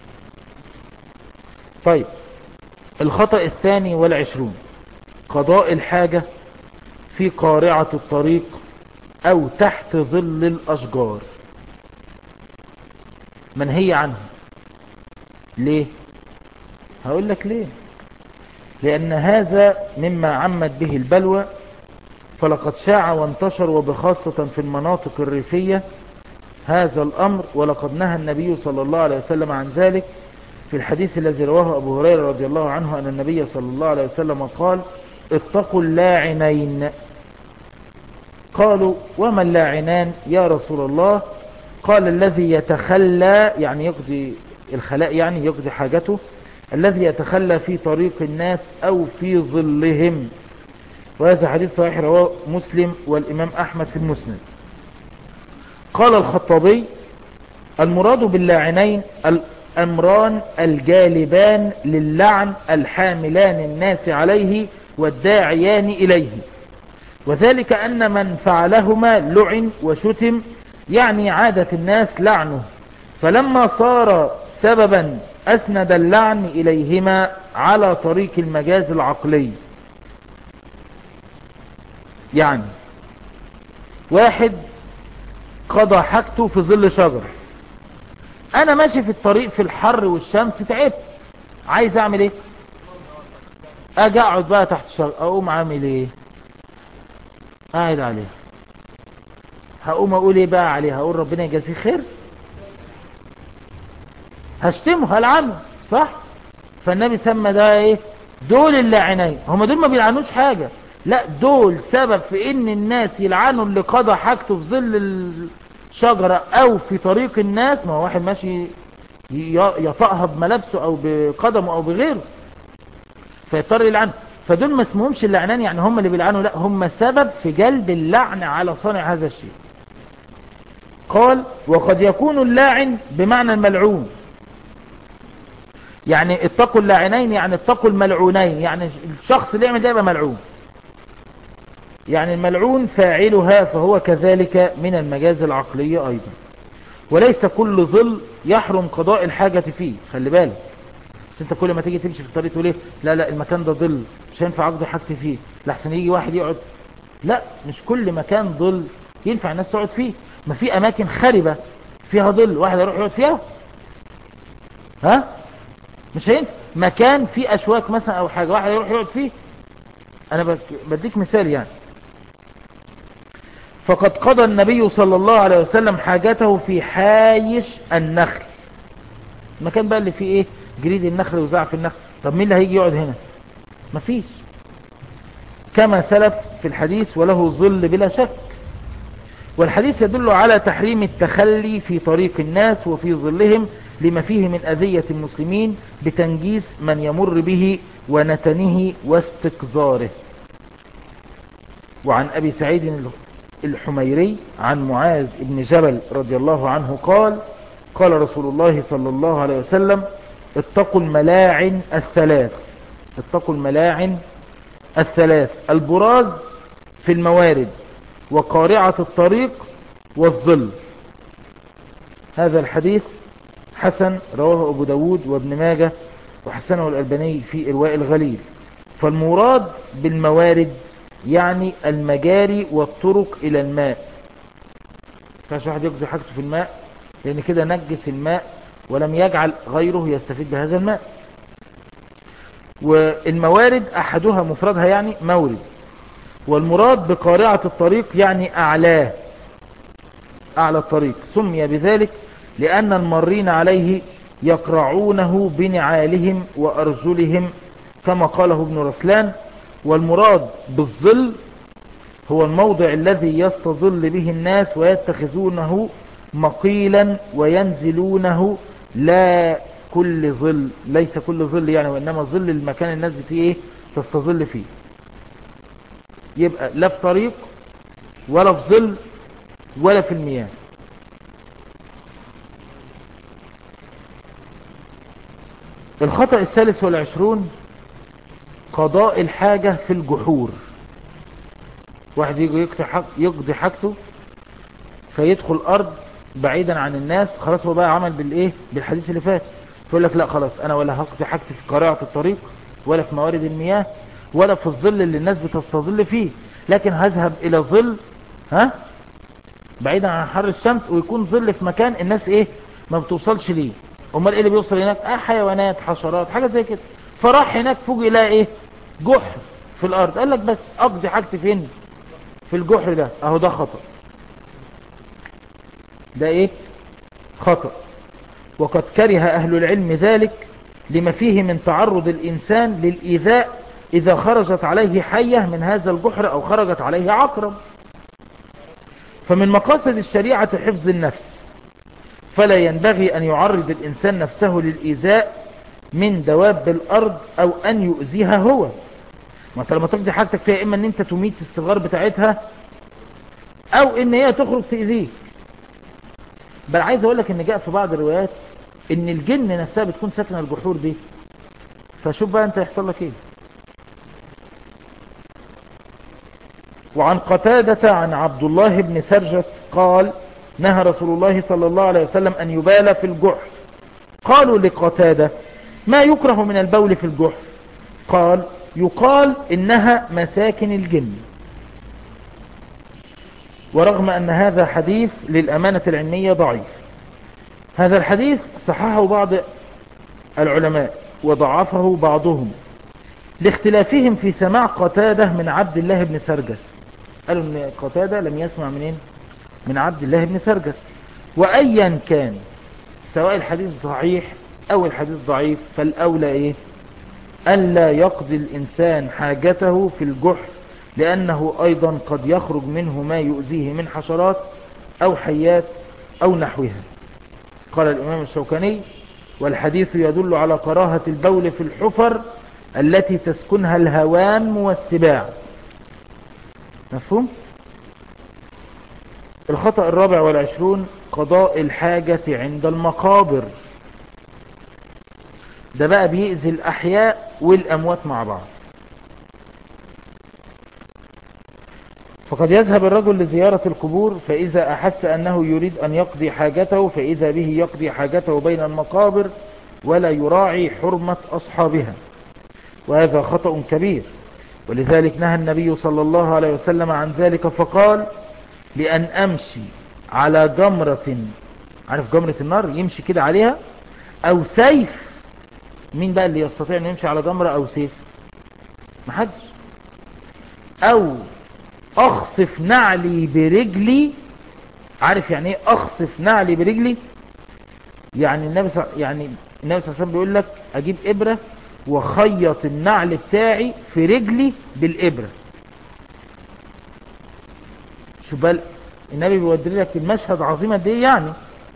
طيب الخطأ الثاني والعشرون قضاء الحاجة في قارعة الطريق او تحت ظل الاشجار منهي عنه ليه هقول لك ليه لان هذا مما عمت به البلوى فلقد شاع وانتشر وبخاصة في المناطق الريفية هذا الأمر ولقد نهى النبي صلى الله عليه وسلم عن ذلك في الحديث الذي رواه أبو هريرة رضي الله عنه أن النبي صلى الله عليه وسلم قال اتقوا اللاعنين قالوا وما اللاعنان يا رسول الله قال الذي يتخلى يعني يقضي الخلاء يعني يقضي حاجته الذي يتخلى في طريق الناس أو في ظلهم وهذا حديث صحيح رواه مسلم والإمام أحمد في المسند قال الخطابي المراد باللاعنين الأمران الجالبان للعن الحاملان الناس عليه والداعيان إليه وذلك أن من فعلهما لعن وشتم يعني عادة الناس لعنه فلما صار سببا أسند اللعن إليهما على طريق المجاز العقلي يعني واحد قضى حاجته في ظل شجر انا ماشي في الطريق في الحر والشمس تعبت عايز اعمل ايه اجي اقعد بقى تحت الشجر اقوم عامل ايه قاعد عليها هقوم اقول ايه بقى عليها هقول ربنا يجازيه خير هشتمه هلعنه صح فالنبي سمى ده ايه دول اللاعنين هم دول ما بيلعنوش حاجة لا دول سبب في ان الناس يلعنوا اللي قضى حاجته في ظل الشجرة او في طريق الناس ما هو واحد ماشي يطأها بملابسه او بقدمه او بغيره فيضطر يلعنه فدول ما اسمهمش اللعنان يعني هم اللي بيلعنوا لا هم سبب في جلب اللعن على صانع هذا الشيء قال وقد يكون اللاعن بمعنى الملعون يعني اتقوا اللاعنين يعني اتقوا الملعونين يعني الشخص اللي يعمل ده يبقى ملعون يعني الملعون فاعلها فهو كذلك من المجاز العقلية أيضا وليس كل ظل يحرم قضاء الحاجة فيه خلي بالك بس انت كل ما تيجي تمشي في الطريق تقول ايه لا لا المكان ده ظل مش هينفع اقضي حاجتي فيه لحسن يجي واحد يقعد لا مش كل مكان ظل ينفع الناس تقعد فيه ما في اماكن خربة فيها ظل واحد يروح يقعد فيها ها مش هينفع مكان فيه اشواك مثلا او حاجة واحد يروح يقعد فيه انا بديك مثال يعني فقد قضى النبي صلى الله عليه وسلم حاجته في حايش النخل المكان بقى اللي فيه ايه جريد النخل وزعف النخل طب مين اللي هيجي يقعد هنا مفيش كما سلف في الحديث وله ظل بلا شك والحديث يدل على تحريم التخلي في طريق الناس وفي ظلهم لما فيه من أذية المسلمين بتنجيس من يمر به ونتنه واستقذاره وعن أبي سعيد الحميري عن معاذ بن جبل رضي الله عنه قال قال رسول الله صلى الله عليه وسلم اتقوا الملاعن الثلاث اتقوا الملاعن الثلاث البراز في الموارد وقارعة الطريق والظل هذا الحديث حسن رواه أبو داود وابن ماجه وحسنه الألباني في إرواء الغليل فالمراد بالموارد يعني المجاري والطرق إلى الماء فاش واحد يقضي حاجته في الماء لأن كده نجس الماء ولم يجعل غيره يستفيد بهذا الماء والموارد أحدها مفردها يعني مورد والمراد بقارعة الطريق يعني أعلاه أعلى الطريق سمي بذلك لأن المرين عليه يقرعونه بنعالهم وأرجلهم كما قاله ابن رسلان والمراد بالظل هو الموضع الذي يستظل به الناس ويتخذونه مقيلا وينزلونه لا كل ظل ليس كل ظل يعني وإنما ظل المكان الناس فيه ايه تستظل فيه يبقى لا في طريق ولا في ظل ولا في المياه الخطأ الثالث والعشرون قضاء الحاجة في الجحور واحد يجي يقضي, حاج يقضي حاجته فيدخل أرض بعيدا عن الناس خلاص هو بقى عمل بالايه بالحديث اللي فات فيقول لك لا خلاص انا ولا هقضي حاجتي في قارعة الطريق ولا في موارد المياه ولا في الظل اللي الناس بتستظل فيه لكن هذهب الى ظل ها بعيدا عن حر الشمس ويكون ظل في مكان الناس ايه ما بتوصلش ليه امال ايه اللي بيوصل هناك اه حيوانات حشرات حاجة زي كده فراح هناك فوق يلاقي ايه جحر في الارض قال لك بس اقضي حاجتي فين في الجحر ده اهو ده خطأ ده ايه خطأ وقد كره اهل العلم ذلك لما فيه من تعرض الانسان للايذاء اذا خرجت عليه حية من هذا الجحر او خرجت عليه عقرب فمن مقاصد الشريعة حفظ النفس فلا ينبغي ان يعرض الانسان نفسه للايذاء من دواب الارض او ان يؤذيها هو ما انت لما تقضي حاجتك فيها اما ان انت تميت الصغار بتاعتها او ان هي تخرج تأذيك بل عايز اقول لك ان جاء في بعض الروايات ان الجن نفسها بتكون ساكنه الجحور دي فشوف بقى انت يحصل لك ايه وعن قتادة عن عبد الله بن سرجس قال نهى رسول الله صلى الله عليه وسلم ان يبال في الجحر قالوا لقتادة ما يكره من البول في الجحر قال يقال انها مساكن الجن ورغم أن هذا حديث للأمانة العلمية ضعيف هذا الحديث صححه بعض العلماء وضعفه بعضهم لاختلافهم في سماع قتادة من عبد الله بن سرجس قالوا أن قتادة لم يسمع منين من عبد الله بن سرجس وأيا كان سواء الحديث صحيح أو الحديث ضعيف فالأولى إيه ألا يقضي الإنسان حاجته في الجحر لأنه أيضا قد يخرج منه ما يؤذيه من حشرات أو حيات أو نحوها قال الإمام الشوكاني والحديث يدل على كراهة البول في الحفر التي تسكنها الهوام والسباع مفهوم؟ الخطأ الرابع والعشرون قضاء الحاجة عند المقابر ده بقى بيأذي الأحياء والأموات مع بعض فقد يذهب الرجل لزيارة القبور فإذا أحس أنه يريد أن يقضي حاجته فإذا به يقضي حاجته بين المقابر ولا يراعي حرمة أصحابها وهذا خطأ كبير ولذلك نهى النبي صلى الله عليه وسلم عن ذلك فقال لأن أمشي على جمرة عارف جمرة النار يمشي كده عليها أو سيف مين بقى اللي يستطيع أن يمشي على جمرة أو سيف محدش أو اخصف نعلي برجلي عارف يعني ايه اخصف نعلي برجلي يعني النبي صلى يعني النبي صلى الله عليه وسلم بيقول لك اجيب ابره وخيط النعل بتاعي في رجلي بالابره شو بال النبي بيودي لك المشهد عظيمه دي يعني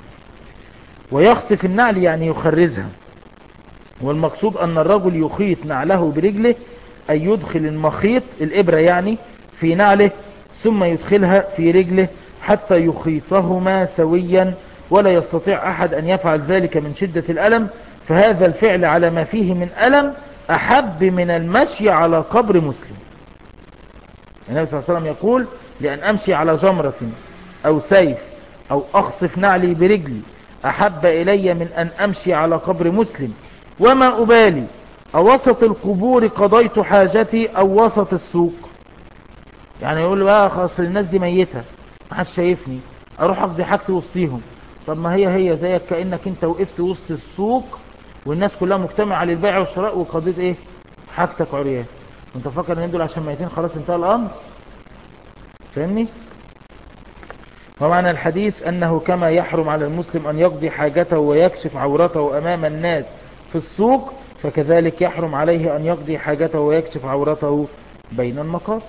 ويخطف النعل يعني يخرزها والمقصود ان الرجل يخيط نعله برجله اي يدخل المخيط الابره يعني في نعله ثم يدخلها في رجله حتى يخيطهما سويا ولا يستطيع أحد أن يفعل ذلك من شدة الألم فهذا الفعل على ما فيه من ألم أحب من المشي على قبر مسلم النبي صلى الله عليه وسلم يقول لأن أمشي على جمرة أو سيف أو أخصف نعلي برجلي أحب إلي من أن أمشي على قبر مسلم وما أبالي أوسط القبور قضيت حاجتي أو وسط السوق يعني يقول بقى خلاص الناس دي ميتة محدش شايفني أروح أقضي حاجتي وسطيهم طب ما هي هي زيك كأنك انت وقفت وسط السوق والناس كلها مجتمعة للبيع والشراء وقضيت ايه حاجتك عريان انت فاكر ان دول عشان ميتين خلاص انتهى الامر فاهمني ومعنى الحديث أنه كما يحرم على المسلم أن يقضي حاجته ويكشف عورته أمام الناس في السوق فكذلك يحرم عليه أن يقضي حاجته ويكشف عورته بين المقاصد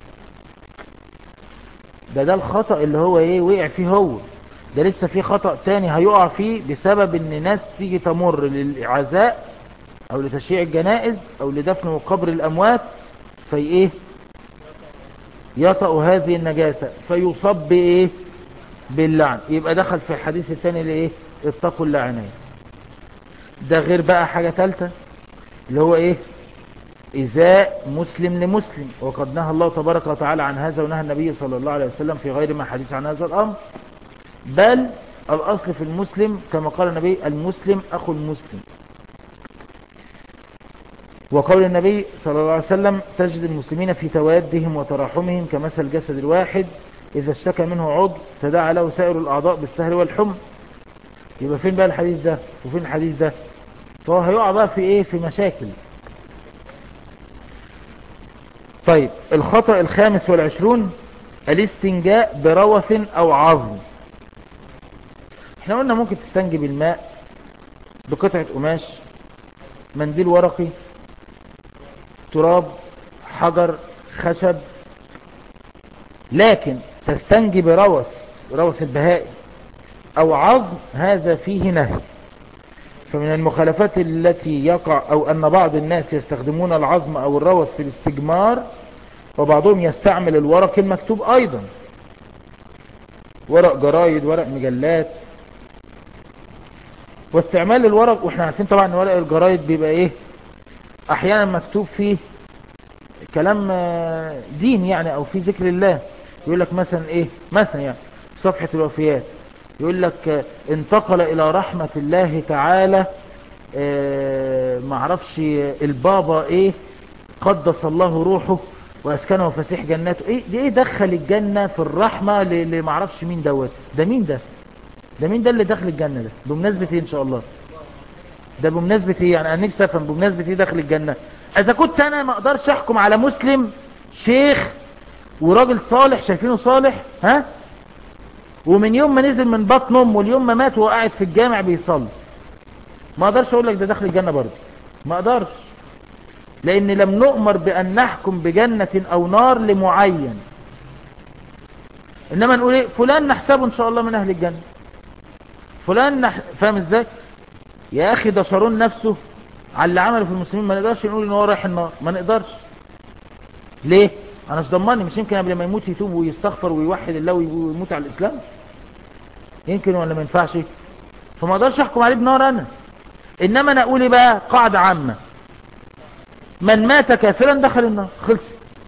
ده ده الخطأ اللي هو ايه وقع فيه هو ده لسه في خطأ تاني هيقع فيه بسبب ان ناس تيجي تمر للعزاء او لتشييع الجنائز او لدفن قبر الاموات في ايه يطأ هذه النجاسة فيصب بايه باللعن يبقى دخل في الحديث الثاني لايه اتقوا اللعنين ده غير بقى حاجة ثالثة اللي هو ايه إزاء مسلم لمسلم وقد نهى الله تبارك وتعالى عن هذا ونهى النبي صلى الله عليه وسلم في غير ما حديث عن هذا الأمر بل الأصل في المسلم كما قال النبي المسلم أخو المسلم وقول النبي صلى الله عليه وسلم تجد المسلمين في توادهم وتراحمهم كمثل الجسد الواحد إذا اشتكى منه عضو تداعى له سائر الأعضاء بالسهر والحمى يبقى فين بقى الحديث ده وفين الحديث ده فهو هيقع بقى في ايه في مشاكل طيب الخطأ الخامس والعشرون الاستنجاء بروث او عظم احنا قلنا ممكن تستنجي بالماء بقطعة قماش منديل ورقي تراب حجر خشب لكن تستنجي بروث روث البهائي او عظم هذا فيه نهي فمن المخالفات التي يقع او ان بعض الناس يستخدمون العظم او الروث في الاستجمار وبعضهم يستعمل الورق المكتوب ايضا ورق جرايد ورق مجلات واستعمال الورق واحنا عارفين طبعا ورق الجرايد بيبقى ايه احيانا مكتوب فيه كلام دين يعني او في ذكر الله يقول لك مثلا ايه مثلا يعني صفحة الوفيات يقول لك انتقل الى رحمة الله تعالى اه معرفش البابا ايه قدس الله روحه واسكنه فسيح جناته ايه دي ايه دخل الجنة في الرحمة اللي معرفش مين دوت ده مين ده ده مين ده اللي دخل الجنة ده بمناسبة ايه ان شاء الله ده بمناسبة ايه يعني انا نفسي افهم بمناسبة ايه دخل الجنة اذا كنت انا ما اقدرش احكم على مسلم شيخ وراجل صالح شايفينه صالح ها ومن يوم ما نزل من بطن امه واليوم ما مات وهو قاعد في الجامع بيصلي ما اقدرش اقول لك ده داخل الجنه برضه ما اقدرش لان لم نؤمر بان نحكم بجنه او نار لمعين انما نقول ايه فلان نحسبه ان شاء الله من اهل الجنه فلان نح... فاهم ازاي يا اخي ده شارون نفسه على اللي عمله في المسلمين ما نقدرش نقول ان هو رايح النار ما نقدرش ليه انا مش ضمني مش يمكن قبل ما يموت يتوب ويستغفر ويوحد الله ويموت على الاسلام يمكن ولا ما ينفعش فما اقدرش احكم عليه بنار انا انما انا اقول بقى قاعدة عامة من مات كافرا دخل النار خلص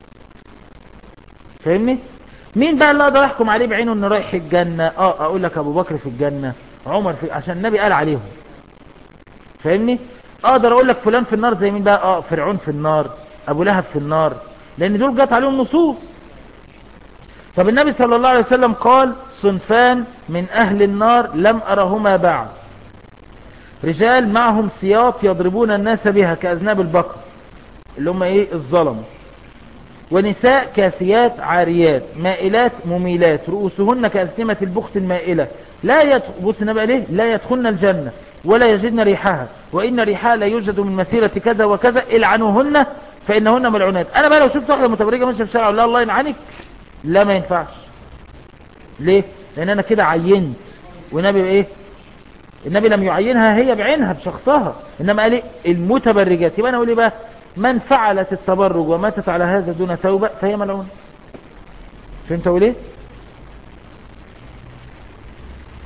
فاهمني مين بقى اللي اقدر احكم عليه بعينه انه رايح الجنة اه اقول لك ابو بكر في الجنة عمر في عشان النبي قال عليهم فاهمني اقدر اقول لك فلان في النار زي مين بقى اه فرعون في النار ابو لهب في النار لان دول جات عليهم نصوص طب النبي صلى الله عليه وسلم قال صنفان من اهل النار لم ارهما بعد رجال معهم سياط يضربون الناس بها كاذناب البقر اللي هم ايه الظلم ونساء كاسيات عاريات مائلات مميلات رؤوسهن كأسنمة البخت المائلة لا يدخل بص النبي ليه لا يدخلن الجنة ولا يجدن ريحها وإن ريحها لا يوجد من مسيرة كذا وكذا العنوهن فإنهن ملعونات أنا بقى لو شفت واحدة متبرجة ماشية في الشارع أقول لها الله ينعنك لا ما ينفعش ليه لأن أنا كده عينت والنبي إيه النبي لم يعينها هي بعينها بشخصها إنما قال إيه المتبرجات يبقى أنا أقول إيه بقى من فعلت التبرج وماتت على هذا دون توبة فهي ملعونة فهمت أقول إيه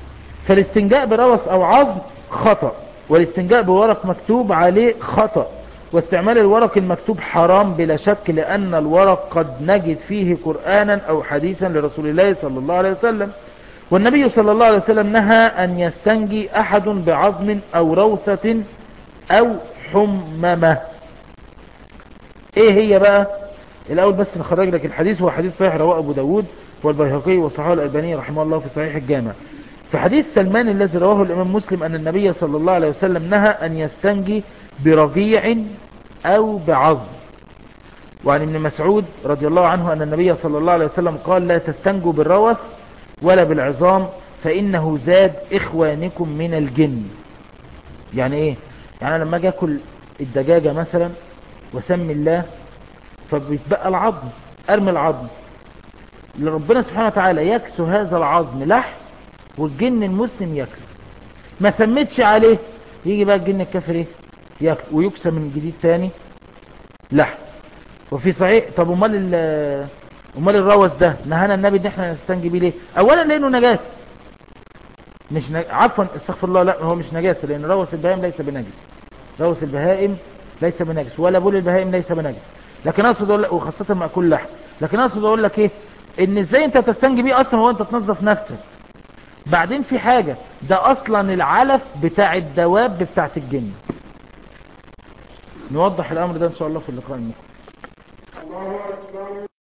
فالاستنجاء بروث او عظم خطأ والاستنجاء بورق مكتوب عليه خطأ واستعمال الورق المكتوب حرام بلا شك لأن الورق قد نجد فيه قرآنا أو حديثا لرسول الله صلى الله عليه وسلم والنبي صلى الله عليه وسلم نهى أن يستنجي أحد بعظم أو روثة أو حممة ايه هي بقى الاول بس نخرج لك الحديث هو حديث صحيح رواه ابو داود والبيهقي وصححه الالباني رحمه الله في صحيح الجامع في حديث سلمان الذي رواه الامام مسلم ان النبي صلى الله عليه وسلم نهى ان يستنجي برجيع او بعظم وعن ابن مسعود رضي الله عنه ان النبي صلى الله عليه وسلم قال لا تستنجوا بالروث ولا بالعظام فانه زاد اخوانكم من الجن يعني ايه يعني أنا لما اجي اكل الدجاجة مثلا وسمي الله فبيتبقى العظم ارمي العظم لربنا سبحانه وتعالى يكسو هذا العظم لحم والجن المسلم ياكله ما سميتش عليه يجي بقى الجن الكافر ايه ياكل ويكسى من جديد تاني لحم وفي صحيح طب امال ال- امال الروث ده نهانا النبي ان احنا نستنجي بيه ليه اولا لانه نجاسه مش نج... عفوا استغفر الله لا هو مش نجاسه لان روث البهائم ليس بنجس روث البهائم ليس بنجس ولا بول البهائم ليس بنجس لكن اقصد اقول لك وخاصه مع كل لحم لكن اقصد اقول لك ايه ان ازاي انت تستنجي بيه اصلا هو انت تنظف نفسك بعدين في حاجة ده اصلا العلف بتاع الدواب بتاعت الجن نوضح الامر ده ان شاء الله في اللقاء المقبل